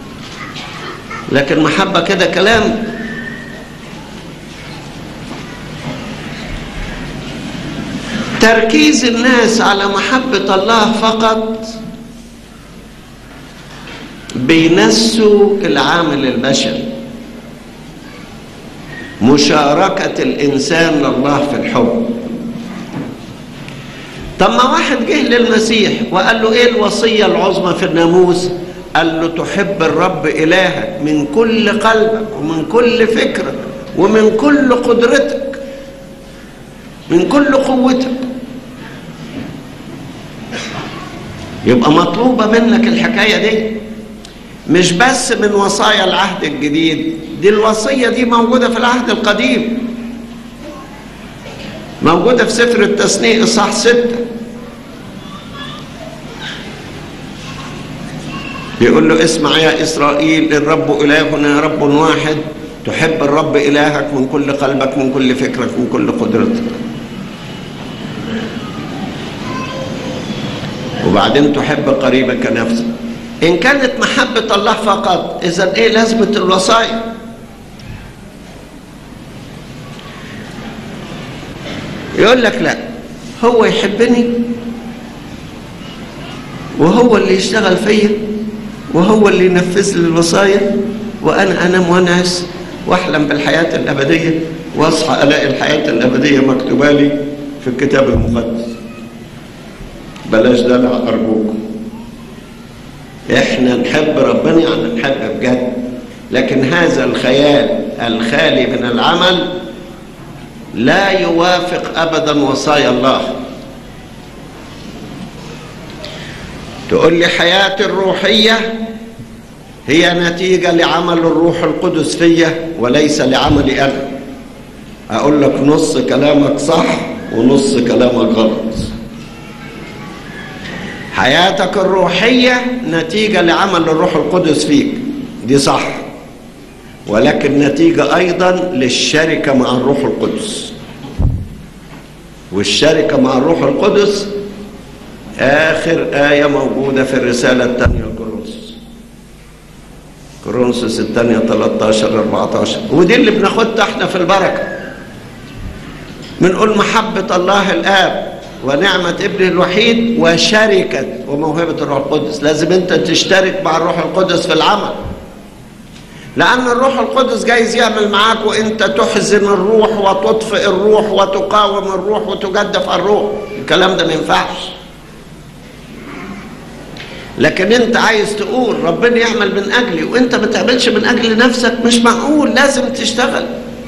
لكن محبه كده كلام تركيز الناس على محبة الله فقط بينسوا العامل البشري مشاركة الإنسان لله في الحب طب ما واحد جه للمسيح وقال له ايه الوصية العظمى في الناموس قال له تحب الرب إلهك من كل قلبك ومن كل فكرك ومن كل قدرتك من كل قوتك يبقى مطلوبة منك الحكاية دي مش بس من وصايا العهد الجديد دي الوصية دي موجودة في العهد القديم موجودة في سفر التثنيء إصحاح ستة بيقول له اسمع يا إسرائيل الرب إلهنا رب واحد تحب الرب إلهك من كل قلبك من كل فكرك من كل قدرتك وبعدين تحب قريبك نفسك إن كانت محبة الله فقط إذا إيه لازمة الوصايا يقول لك لا هو يحبني وهو اللي يشتغل فيا وهو اللي ينفذ لي الوصايا وانا انام وانعس واحلم بالحياه الابديه واصحى الاقي الحياه الابديه مكتوبه لي في الكتاب المقدس بلاش دلع ارجوكم احنا نحب ربنا يعني نحب بجد لكن هذا الخيال الخالي من العمل لا يوافق ابدا وصايا الله تقول لي حياتي الروحيه هي نتيجه لعمل الروح القدس فيا وليس لعملي انا اقول لك نص كلامك صح ونص كلامك غلط حياتك الروحيه نتيجه لعمل الروح القدس فيك دي صح ولكن نتيجة أيضا للشركة مع الروح القدس والشركة مع الروح القدس آخر آية موجودة في الرسالة الثانية لكورنثوس كورنثوس الثانية 13 14 ودي اللي بناخدها احنا في البركة بنقول محبة الله الآب ونعمة ابنه الوحيد وشركة وموهبة الروح القدس لازم انت تشترك مع الروح القدس في العمل لأن الروح القدس جايز يعمل معاك وأنت تحزن الروح وتطفئ الروح وتقاوم الروح وتجدف الروح الكلام ده ما ينفعش لكن أنت عايز تقول ربنا يعمل من أجلي وأنت ما تعملش من أجل نفسك مش معقول لازم تشتغل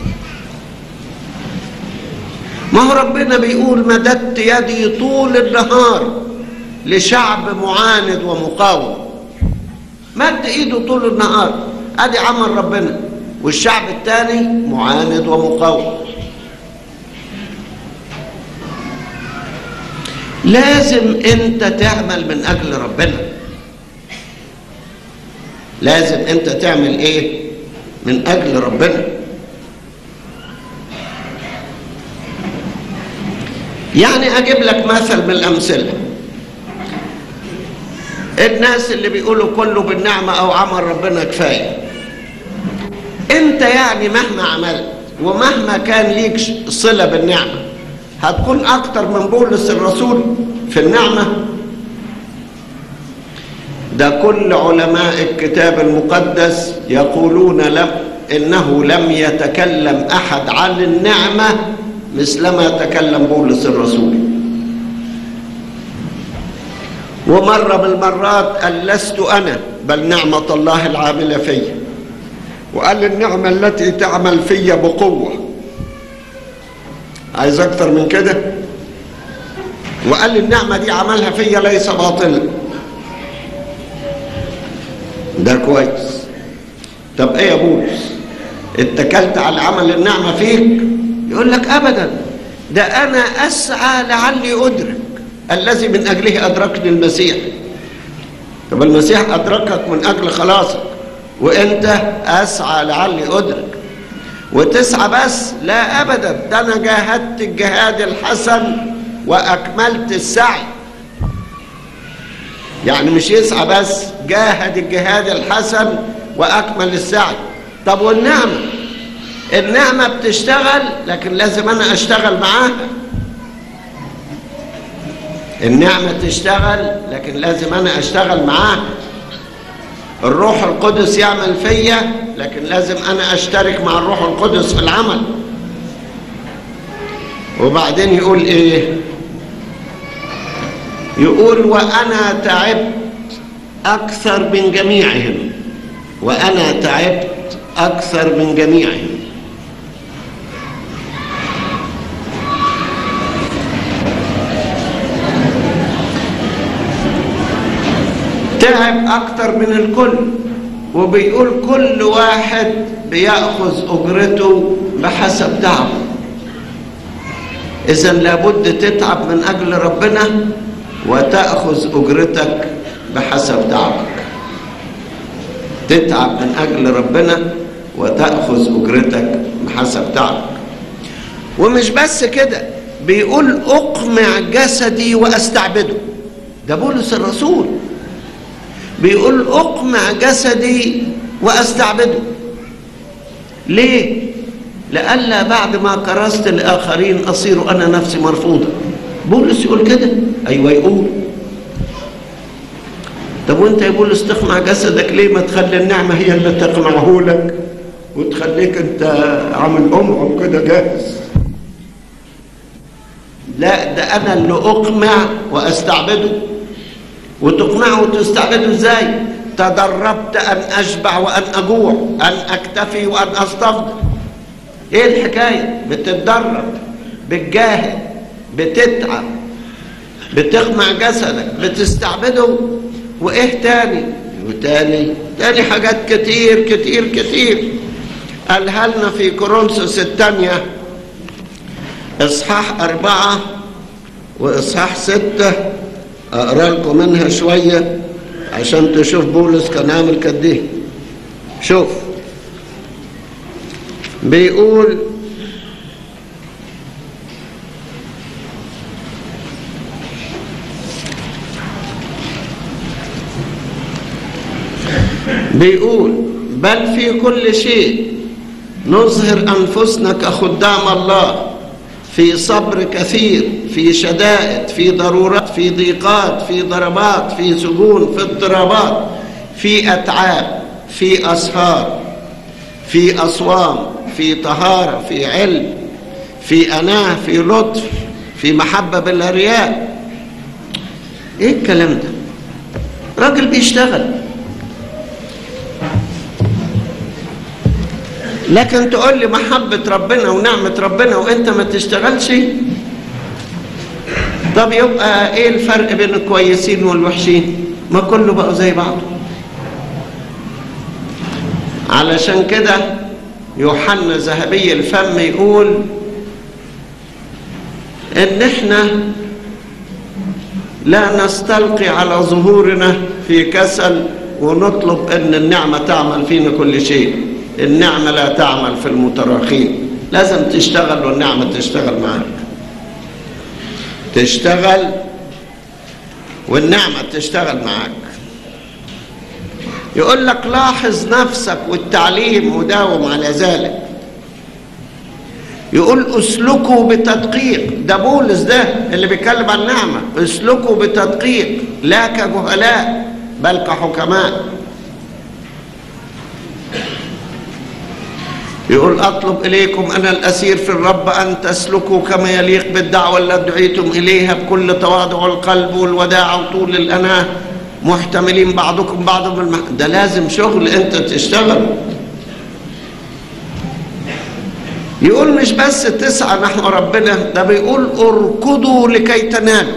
ما هو ربنا بيقول مددت يدي طول النهار لشعب معاند ومقاوم مد ايده طول النهار ادي عمل ربنا والشعب الثاني معاند ومقاوم لازم انت تعمل من اجل ربنا لازم انت تعمل ايه من اجل ربنا يعني اجيب لك مثل من الامثله الناس اللي بيقولوا كله بالنعمه او عمل ربنا كفايه انت يعني مهما عملت ومهما كان ليك صله بالنعمه هتكون اكتر من بولس الرسول في النعمه ده كل علماء الكتاب المقدس يقولون لم انه لم يتكلم احد عن النعمه مثلما تكلم بولس الرسول ومرة من المرات قال لست أنا بل نعمة الله العاملة فيا وقال النعمة التي تعمل فيا بقوة عايز أكتر من كده وقال النعمة دي عملها فيا ليس باطلا ده كويس طب ايه يا بولس اتكلت على عمل النعمة فيك يقول لك ابدا ده انا اسعى لعلي ادرك الذي من اجله ادركني المسيح طب المسيح ادركك من اجل خلاصك وانت اسعى لعلي ادرك وتسعى بس لا ابدا ده انا جاهدت الجهاد الحسن واكملت السعي يعني مش يسعى بس جاهد الجهاد الحسن واكمل السعي طب والنعمه النعمه بتشتغل لكن لازم انا اشتغل معاها النعمه تشتغل لكن لازم انا اشتغل معاها الروح القدس يعمل فيا لكن لازم انا اشترك مع الروح القدس في العمل وبعدين يقول ايه يقول وانا تعبت اكثر من جميعهم وانا تعبت اكثر من جميعهم تعب اكتر من الكل وبيقول كل واحد بياخذ اجرته بحسب تعبه اذا لابد تتعب من اجل ربنا وتاخذ اجرتك بحسب تعبك تتعب من اجل ربنا وتاخذ اجرتك بحسب تعبك ومش بس كده بيقول اقمع جسدي واستعبده ده بولس الرسول بيقول اقمع جسدي واستعبده ليه لئلا بعد ما كرست الاخرين اصير انا نفسي مرفوضه بولس يقول كده ايوه يقول طب وانت يا بولس تقمع جسدك ليه ما تخلي النعمه هي اللي تقمعه لك وتخليك انت عامل امعم كده جاهز لا ده انا اللي اقمع واستعبده وتقنعه وتستعبده ازاي تدربت ان اشبع وان اجوع ان اكتفي وان استفضل ايه الحكايه بتتدرب بتجاهد بتتعب بتقمع جسدك بتستعبده وايه تاني وتاني تاني حاجات كتير كتير كتير قالها لنا في كورنثوس الثانيه اصحاح اربعه واصحاح سته اقرا لكم منها شويه عشان تشوف بولس كان عامل قد ايه شوف بيقول بيقول بل في كل شيء نظهر انفسنا كخدام الله في صبر كثير في شدائد في ضرورات في ضيقات في ضربات في سجون في اضطرابات في اتعاب في اسهار في اصوام في طهاره في علم في اناه في لطف في محبه بلا رياء ايه الكلام ده راجل بيشتغل لكن تقول لي محبة ربنا ونعمة ربنا وانت ما تشتغلش طب يبقى ايه الفرق بين الكويسين والوحشين ما كله بقوا زي بعضه علشان كده يوحنا ذهبي الفم يقول ان احنا لا نستلقي على ظهورنا في كسل ونطلب ان النعمة تعمل فينا كل شيء النعمة لا تعمل في المتراخين لازم تشتغل والنعمة تشتغل معك تشتغل والنعمة تشتغل معك يقول لك لاحظ نفسك والتعليم وداوم على ذلك يقول اسلكوا بتدقيق ده بولس ده اللي بيتكلم عن النعمة اسلكوا بتدقيق لا كجهلاء بل كحكماء يقول أطلب إليكم أنا الأسير في الرب أن تسلكوا كما يليق بالدعوة التي دعيتم إليها بكل تواضع القلب والوداع وطول الأناة محتملين بعضكم بعضا بالمح... ده لازم شغل أنت تشتغل يقول مش بس تسعى نحو ربنا ده بيقول اركضوا لكي تنالوا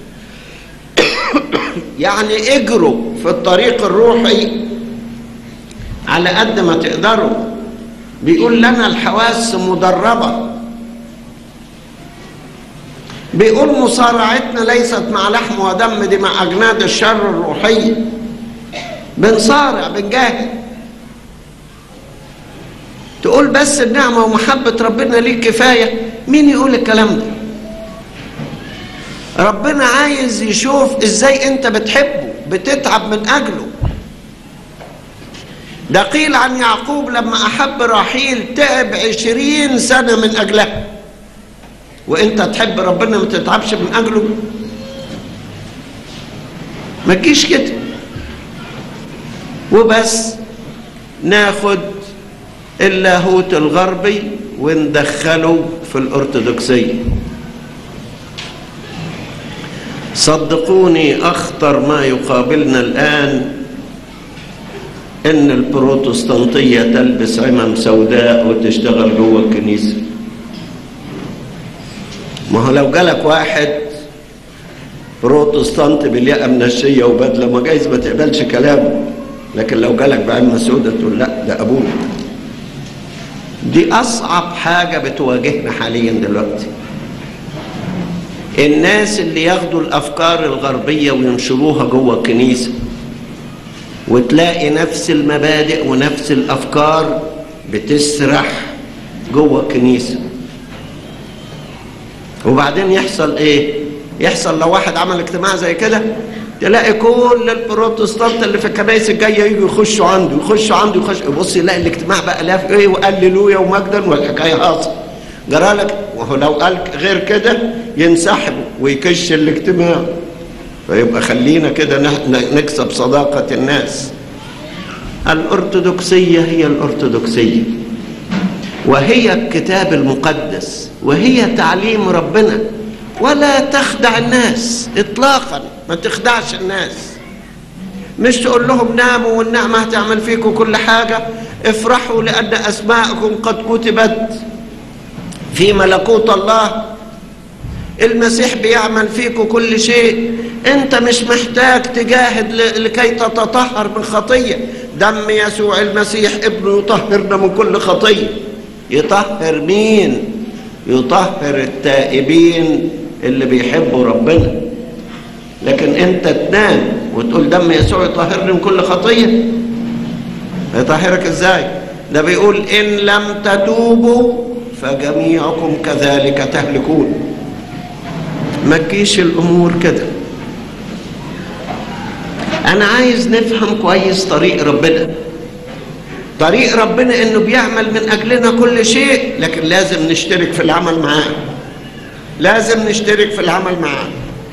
يعني اجروا في الطريق الروحي على قد ما تقدروا بيقول لنا الحواس مدربة بيقول مصارعتنا ليست مع لحم ودم دي مع أجناد الشر الروحية بنصارع بنجاهد تقول بس النعمة ومحبة ربنا ليك كفاية مين يقول الكلام ده ربنا عايز يشوف ازاي انت بتحبه بتتعب من اجله ده قيل عن يعقوب لما أحب راحيل تعب عشرين سنة من أجلها وإنت تحب ربنا ما تتعبش من أجله ما تجيش كده وبس ناخد اللاهوت الغربي وندخله في الأرثوذكسية صدقوني أخطر ما يقابلنا الآن ان البروتستانتية تلبس عمم سوداء وتشتغل جوه الكنيسة ما هو لو جالك واحد بروتستانت بالياقة من الشية وبدلة ما جايز ما تقبلش كلامه لكن لو جالك بعمة سوداء تقول لا ده أبونا دي أصعب حاجة بتواجهنا حاليا دلوقتي الناس اللي ياخدوا الأفكار الغربية وينشروها جوه الكنيسة وتلاقي نفس المبادئ ونفس الافكار بتسرح جوه الكنيسه وبعدين يحصل ايه يحصل لو واحد عمل اجتماع زي كده تلاقي كل البروتستانت اللي في الكنائس الجايه يجوا يخشوا عنده يخشوا عنده يخش يبص يلاقي الاجتماع بقى لاف ايه وقللويا ومجدا والحكايه هاصل جرى لك وهو لو قال غير كده ينسحبوا ويكش الاجتماع فيبقى خلينا كده نكسب صداقه الناس الارثوذكسيه هي الارثوذكسيه وهي الكتاب المقدس وهي تعليم ربنا ولا تخدع الناس اطلاقا ما تخدعش الناس مش تقول لهم ناموا والنعمة هتعمل فيكم كل حاجة افرحوا لأن أسماءكم قد كتبت في ملكوت الله المسيح بيعمل فيكم كل شيء انت مش محتاج تجاهد لكي تتطهر من خطية دم يسوع المسيح ابنه يطهرنا من كل خطية يطهر مين يطهر التائبين اللي بيحبوا ربنا لكن انت تنام وتقول دم يسوع يطهرني من كل خطيه يطهرك ازاي ده بيقول ان لم تتوبوا فجميعكم كذلك تهلكون ما تجيش الامور كده انا عايز نفهم كويس طريق ربنا طريق ربنا انه بيعمل من اجلنا كل شيء لكن لازم نشترك في العمل معاه لازم نشترك في العمل معاه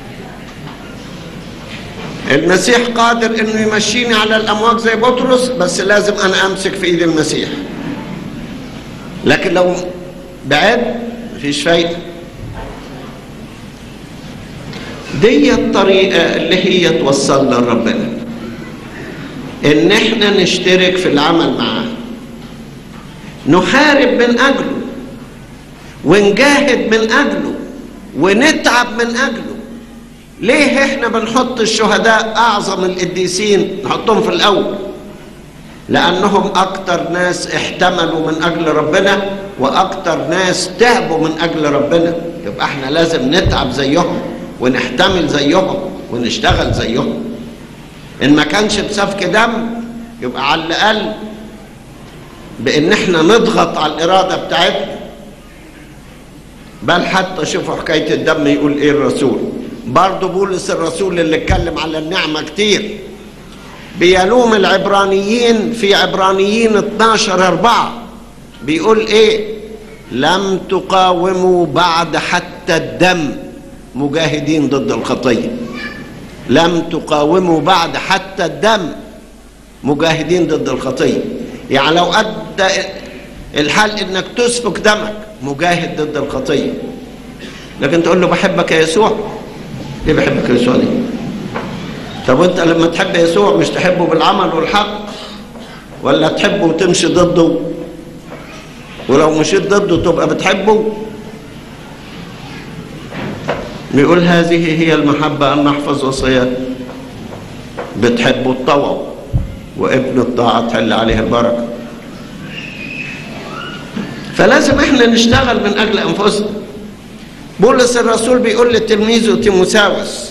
المسيح قادر انه يمشيني على الامواج زي بطرس بس لازم انا امسك في ايد المسيح لكن لو بعد مفيش فايده دي الطريقه اللي هي توصلنا لربنا ان احنا نشترك في العمل معاه نحارب من اجله ونجاهد من اجله ونتعب من اجله ليه احنا بنحط الشهداء اعظم القديسين نحطهم في الاول لانهم اكتر ناس احتملوا من اجل ربنا واكتر ناس تعبوا من اجل ربنا يبقى احنا لازم نتعب زيهم ونحتمل زيهم ونشتغل زيهم ان ما كانش بسفك دم يبقى على الاقل بان احنا نضغط على الاراده بتاعتنا بل حتى شوفوا حكايه الدم يقول ايه الرسول برضه بولس الرسول اللي اتكلم على النعمه كتير بيلوم العبرانيين في عبرانيين 12 4 بيقول ايه لم تقاوموا بعد حتى الدم مجاهدين ضد الخطيه لم تقاوموا بعد حتى الدم مجاهدين ضد الخطيه يعني لو ادى الحال انك تسفك دمك مجاهد ضد الخطيه لكن تقول له بحبك يا يسوع ليه بحبك يا يسوع ليه طب وانت لما تحب يسوع مش تحبه بالعمل والحق ولا تحبه وتمشي ضده ولو مشيت ضده تبقى بتحبه بيقول هذه هي المحبة أن نحفظ وصيات بتحبوا الطوع وابن الطاعة تحل عليه البركة فلازم احنا نشتغل من أجل أنفسنا بولس الرسول بيقول لتلميذه تيموساوس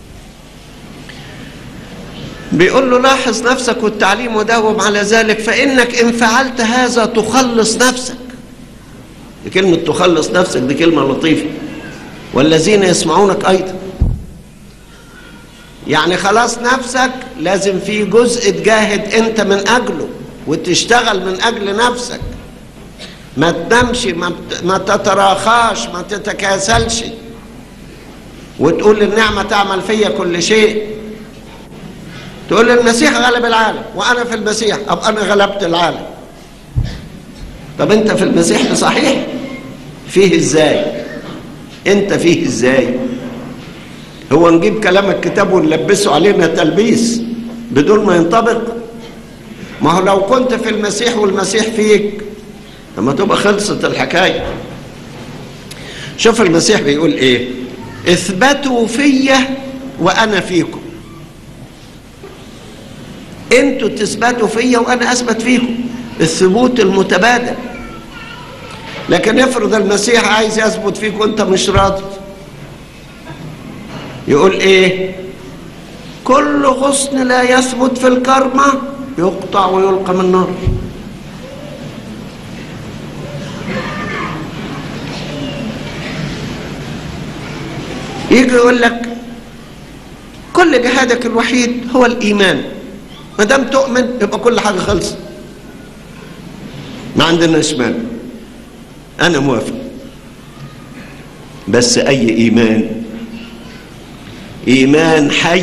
بيقول له لاحظ نفسك والتعليم وداوم على ذلك فإنك إن فعلت هذا تخلص نفسك دي كلمة تخلص نفسك دي كلمة لطيفة والذين يسمعونك أيضا يعني خلاص نفسك لازم في جزء تجاهد انت من اجله وتشتغل من اجل نفسك ما تنامش ما, ما تتراخاش ما تتكاسلش وتقول النعمة تعمل فيا كل شيء تقول المسيح غلب العالم وانا في المسيح ابقى انا غلبت العالم طب انت في المسيح صحيح فيه ازاي انت فيه ازاي هو نجيب كلام الكتاب ونلبسه علينا تلبيس بدون ما ينطبق ما هو لو كنت في المسيح والمسيح فيك لما تبقى خلصت الحكاية شوف المسيح بيقول ايه اثبتوا فيا وانا فيكم انتوا تثبتوا فيا وانا اثبت فيكم الثبوت المتبادل لكن افرض المسيح عايز يثبت فيك وانت مش راضي يقول ايه كل غصن لا يثبت في الكرمة يقطع ويلقى من النار يجي يقول لك كل كل جهادك الوحيد هو الايمان ما دام تؤمن يبقى كل حاجه خلصت ما عندناش مانع انا موافق بس اي ايمان ايمان حي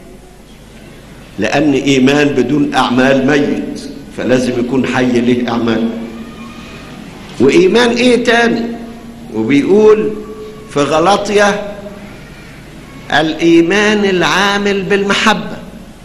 لان ايمان بدون اعمال ميت فلازم يكون حي له اعمال وايمان ايه تاني وبيقول في غلطية الايمان العامل بالمحبه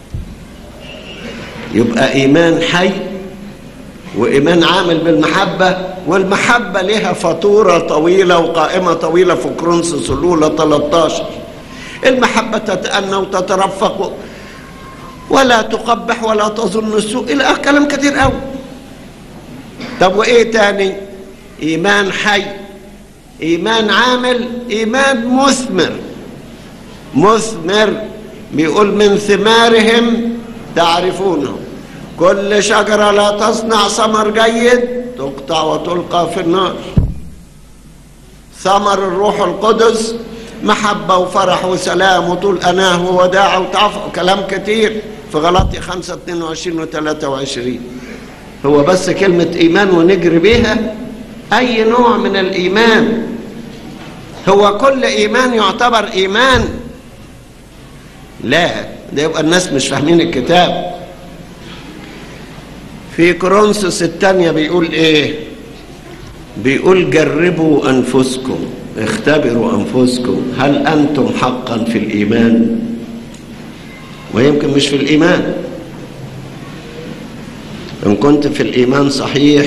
يبقى ايمان حي وايمان عامل بالمحبه والمحبه لها فاتوره طويله وقائمه طويله في كرونسوس الاولى 13 المحبه تتأنى وتترفق ولا تقبح ولا تظن السوء الى اخر كلام كتير قوي طب وايه تاني ايمان حي ايمان عامل ايمان مثمر مثمر بيقول من ثمارهم تعرفونه كل شجرة لا تصنع ثمر جيد تقطع وتلقى في النار ثمر الروح القدس محبة وفرح وسلام وطول أناه ووداع وتعفو كلام كتير في غلطي 5 22 و 23 هو بس كلمة إيمان ونجري بيها أي نوع من الإيمان هو كل إيمان يعتبر إيمان لا ده يبقى الناس مش فاهمين الكتاب في كورنثوس الثانية بيقول ايه بيقول جربوا انفسكم اختبروا انفسكم هل انتم حقا في الايمان ويمكن مش في الايمان ان كنت في الايمان صحيح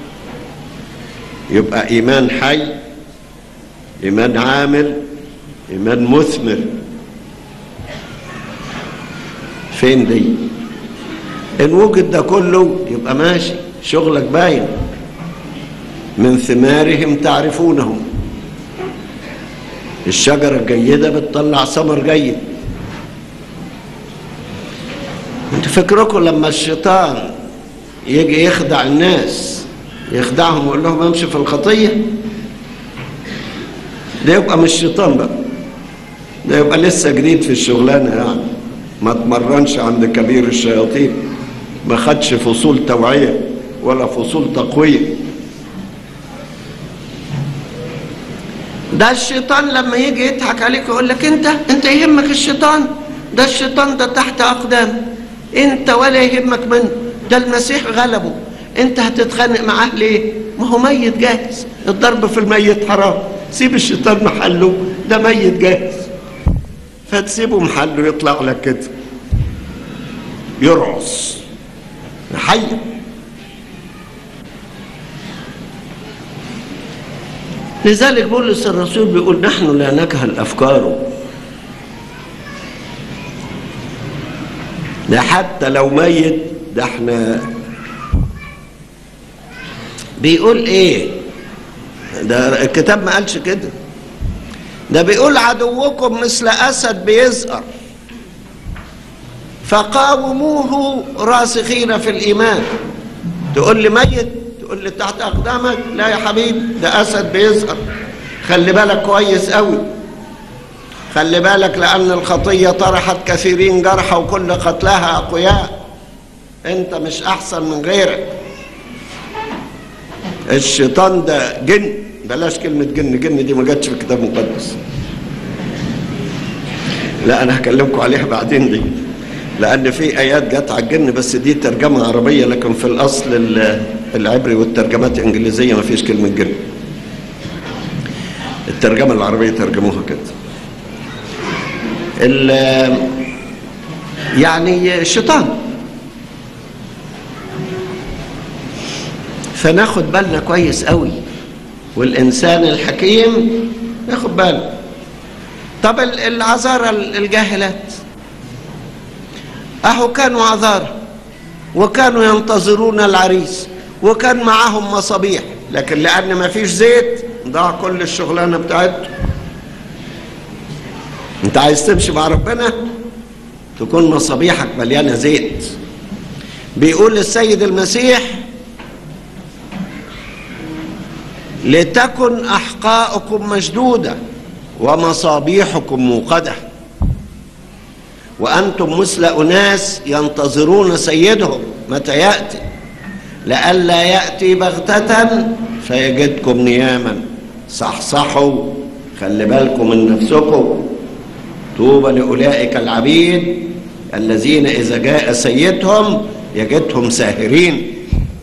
يبقى ايمان حي ايمان عامل ايمان مثمر فين دي ان وجد ده كله يبقى ماشي شغلك باين من ثمارهم تعرفونهم الشجرة الجيدة بتطلع ثمر جيد انت فكركم لما الشيطان يجي يخدع الناس يخدعهم ويقول لهم امشي في الخطية ده يبقى مش شيطان بقى ده يبقى لسه جديد في الشغلانة يعني ما تمرنش عند كبير الشياطين ما خدش فصول توعية ولا فصول تقوية ده الشيطان لما يجي يضحك عليك يقول لك انت انت يهمك الشيطان ده الشيطان ده تحت اقدام انت ولا يهمك منه ده المسيح غلبه انت هتتخانق معاه ليه ما هو ميت جاهز الضرب في الميت حرام سيب الشيطان محله ده ميت جاهز فتسيبه محله يطلع لك كده يرعص حي لذلك بولس الرسول بيقول نحن لا نجهل افكاره ده حتى لو ميت ده احنا بيقول ايه ده الكتاب ما قالش كده ده بيقول عدوكم مثل اسد بيزقر فقاوموه راسخين في الايمان تقول لي ميت تقول لي تحت اقدامك لا يا حبيبي ده اسد بيزقر خلي بالك كويس قوي خلي بالك لان الخطيه طرحت كثيرين جرحى وكل قتلاها اقوياء انت مش احسن من غيرك الشيطان ده جن بلاش كلمة جن جن دي ما جاتش في الكتاب المقدس لا أنا هكلمكم عليها بعدين دي لأن في آيات جت على الجن بس دي ترجمة عربية لكن في الأصل العبري والترجمات الإنجليزية ما فيش كلمة جن الترجمة العربية ترجموها كده يعني الشيطان فناخد بالنا كويس قوي والإنسان الحكيم ياخد باله طب العذارى الجاهلات أهو كانوا عذارى وكانوا ينتظرون العريس وكان معاهم مصابيح لكن لأن ما فيش زيت ضاع كل الشغلانة بتاعته انت عايز تمشي مع ربنا تكون مصابيحك مليانة زيت بيقول السيد المسيح لتكن احقاؤكم مشدوده ومصابيحكم موقده وأنتم مثل أناس ينتظرون سيدهم متى يأتي لئلا يأتي بغتة فيجدكم نياما صحصحوا خلي بالكم من نفسكم طوبى لأولئك العبيد الذين إذا جاء سيدهم يجدهم ساهرين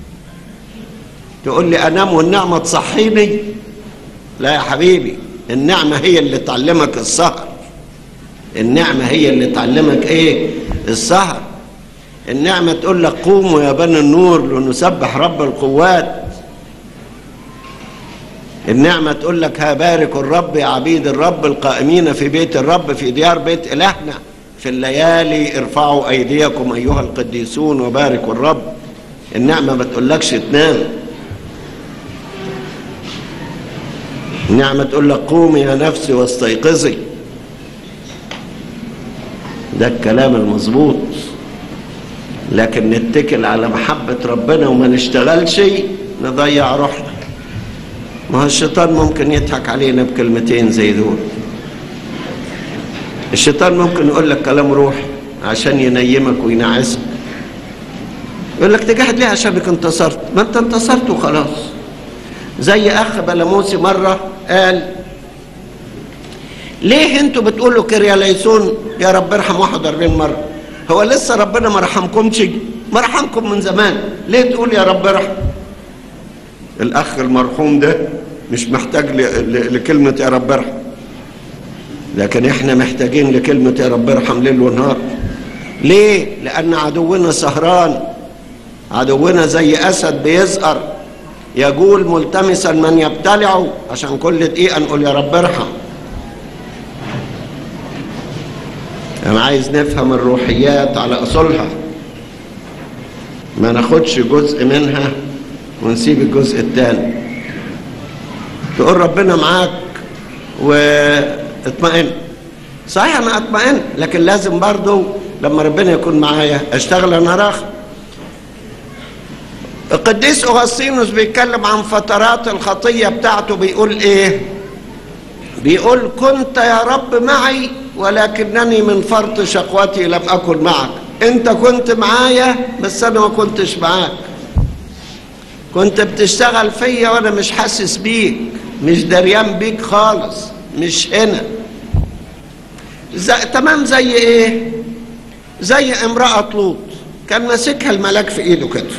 تقول لي أنام والنعمة تصحيني لا يا حبيبي النعمة هي اللي تعلمك السهر النعمة هي اللي تعلمك ايه السهر النعمة تقول لك قوموا يا بني النور لنسبح رب القوات النعمة تقول لك ها بارك الرب يا عبيد الرب القائمين في بيت الرب في ديار بيت إلهنا في الليالي ارفعوا أيديكم أيها القديسون وباركوا الرب النعمة ما تقولكش تنام النعمة تقول لك قومي يا نفسي واستيقظي ده الكلام المظبوط لكن نتكل على محبة ربنا وما نشتغلش نضيع روحنا ما هو الشيطان ممكن يضحك علينا بكلمتين زي دول الشيطان ممكن يقول لك كلام روحي عشان ينيمك وينعسك يقول لك تجاهد ليه عشانك انتصرت ما انت انتصرت وخلاص زي اخ بلاموسي مره قال ليه انتوا بتقولوا كريا ليسون يا رب ارحم 41 مره هو لسه ربنا ما رحمكمش ما رحمكم من زمان ليه تقول يا رب ارحم الاخ المرحوم ده مش محتاج ل- ل- لكلمه يا رب ارحم لكن احنا محتاجين لكلمه يا رب ارحم ليل ونهار ليه لان عدونا سهران عدونا زي اسد بيزقر يجول ملتمسا من يبتلعه عشان كل دقيقه نقول يا رب ارحم انا عايز نفهم الروحيات على اصولها ما ناخدش جزء منها ونسيب الجزء الثاني تقول ربنا معاك واطمئن صحيح انا اطمئن لكن لازم برضو لما ربنا يكون معايا اشتغل انا راخ القديس اغسطينوس بيتكلم عن فترات الخطيه بتاعته بيقول ايه بيقول كنت يا رب معي ولكنني من فرط شقوتي لم اكن معك انت كنت معايا بس انا ما كنتش معاك كنت بتشتغل فيا وانا مش حاسس بيك مش دريان بيك خالص مش هنا زي تمام زي ايه زي امرأة لوط كان ماسكها الملاك في ايده كده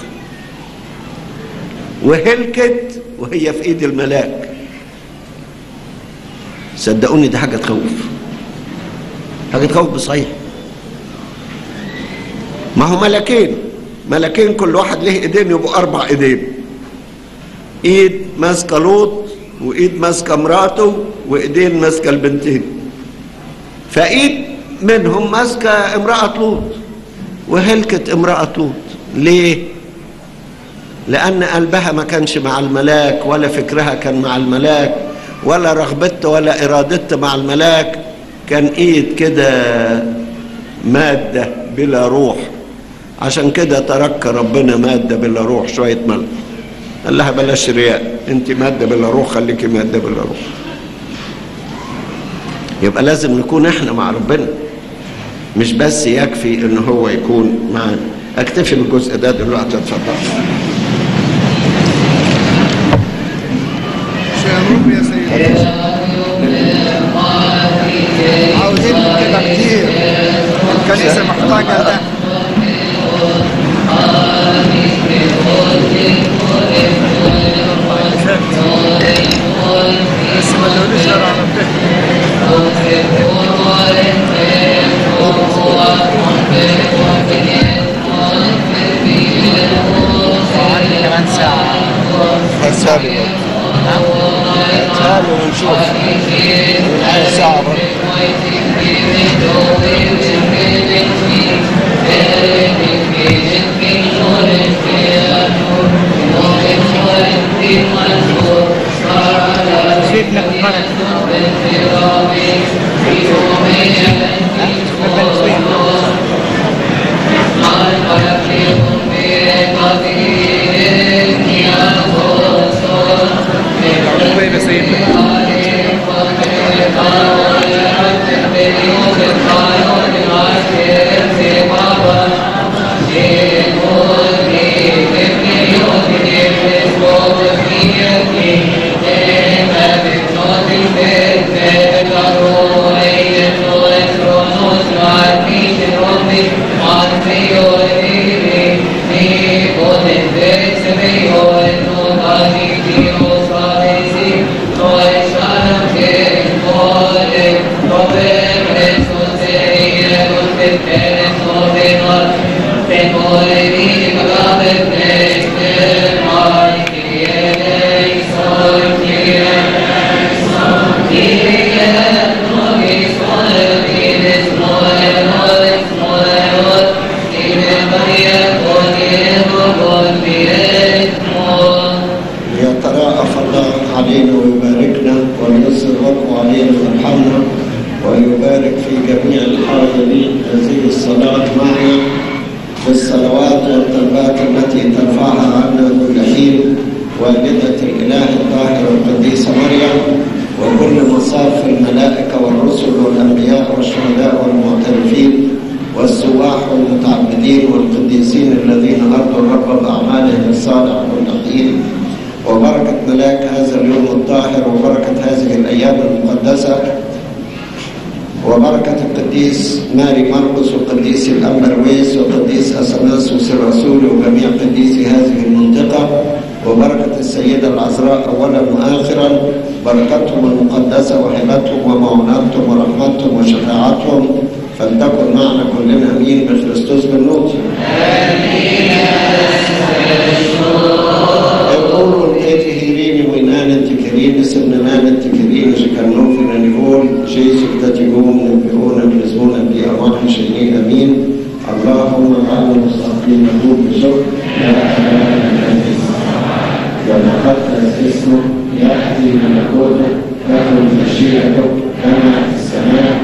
وهلكت وهي في ايد الملاك صدقوني دي حاجة تخوف حاجة تخوف بصحيح ما هو ملكين ملكين كل واحد له ايدين يبقوا اربع ايدين ايد ماسكه لوط وايد ماسكه مراته وايدين ماسكه البنتين فايد منهم ماسكه امراه لوط وهلكت امراه لوط ليه لان قلبها ما كانش مع الملاك ولا فكرها كان مع الملاك ولا رغبتها ولا ارادتها مع الملاك كان ايد كده ماده بلا روح عشان كده ترك ربنا ماده بلا روح شويه ملح قال لها بلاش رياء انت ماده بلا روح خليكي ماده بلا روح يبقى لازم نكون احنا مع ربنا مش بس يكفي ان هو يكون معانا اكتفي بالجزء ده دلوقتي اتفضل شيروب يا سيدي عاوزين كده كتير الكنيسة محتاجة ده بس ما تقوليش غير على الفهم وعندي كمان ساعة هسالي هسالي ونشوف عايز ساعة برضه سيبنا في المرض طيب يا سيدي Thank you. يتراءف الله علينا ويباركنا وييسر وقته علينا ويرحمنا ويبارك في جميع الحاضرين هذه الصلاة معنا بالصلوات والطلبات التي ترفعها عنا كل حين والدة الإله الطاهر القديسة مريم وكل مصاف الملائكة والرسل والأنبياء والشهداء والمعترفين والسواح والمتعبدين والقديسين الذين أرضوا الرب بأعمالهم الصالح والنقيين وبركة ملاك هذا اليوم الطاهر وبركة هذه الأيام المقدسة وبركة القديس ماري مرقس وقديس الأمبرويس وقديس أثناسوس الرسول وجميع قديسي هذه المنطقة وبركة السيدة العذراء أولا وآخرا بركتهم المقدسة وهبتهم ومعونتهم ورحمتهم وشفاعتهم فلتكن معنا كلنا أمين بخريستوس بالنور يقولون إيه تهيريني وإن أنا تكرين سمنا أنا تكرين شكرنوف نقول شيء سكتتكم نبئون بلزمون بي أرواح شيء أمين اللهم اجعلنا مستقيم نقول بشكر يا أبانا الذي وتقدس اسمه يأتي ملكوته تكن مشيئته كما في السماء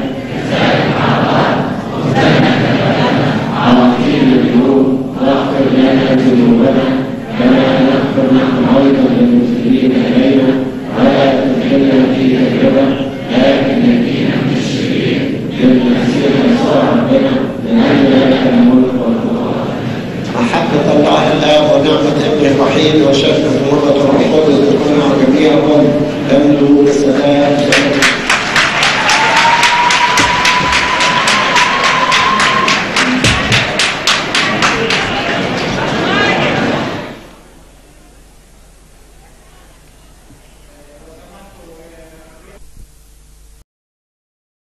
أعطينا اليوم واغفر لنا ذنوبنا كما نغفر نحن أيضا للمسلمين إلينا ولا تدخلنا في تجربة لكن نجينا من الشرير بالمسيح يسوع ربنا لأن لك الملك والقوة محبة الله الآب ونعمة ابنه الوحيد وشركة مرة الروح القدس تكون مع جميعهم يملوا بالسلام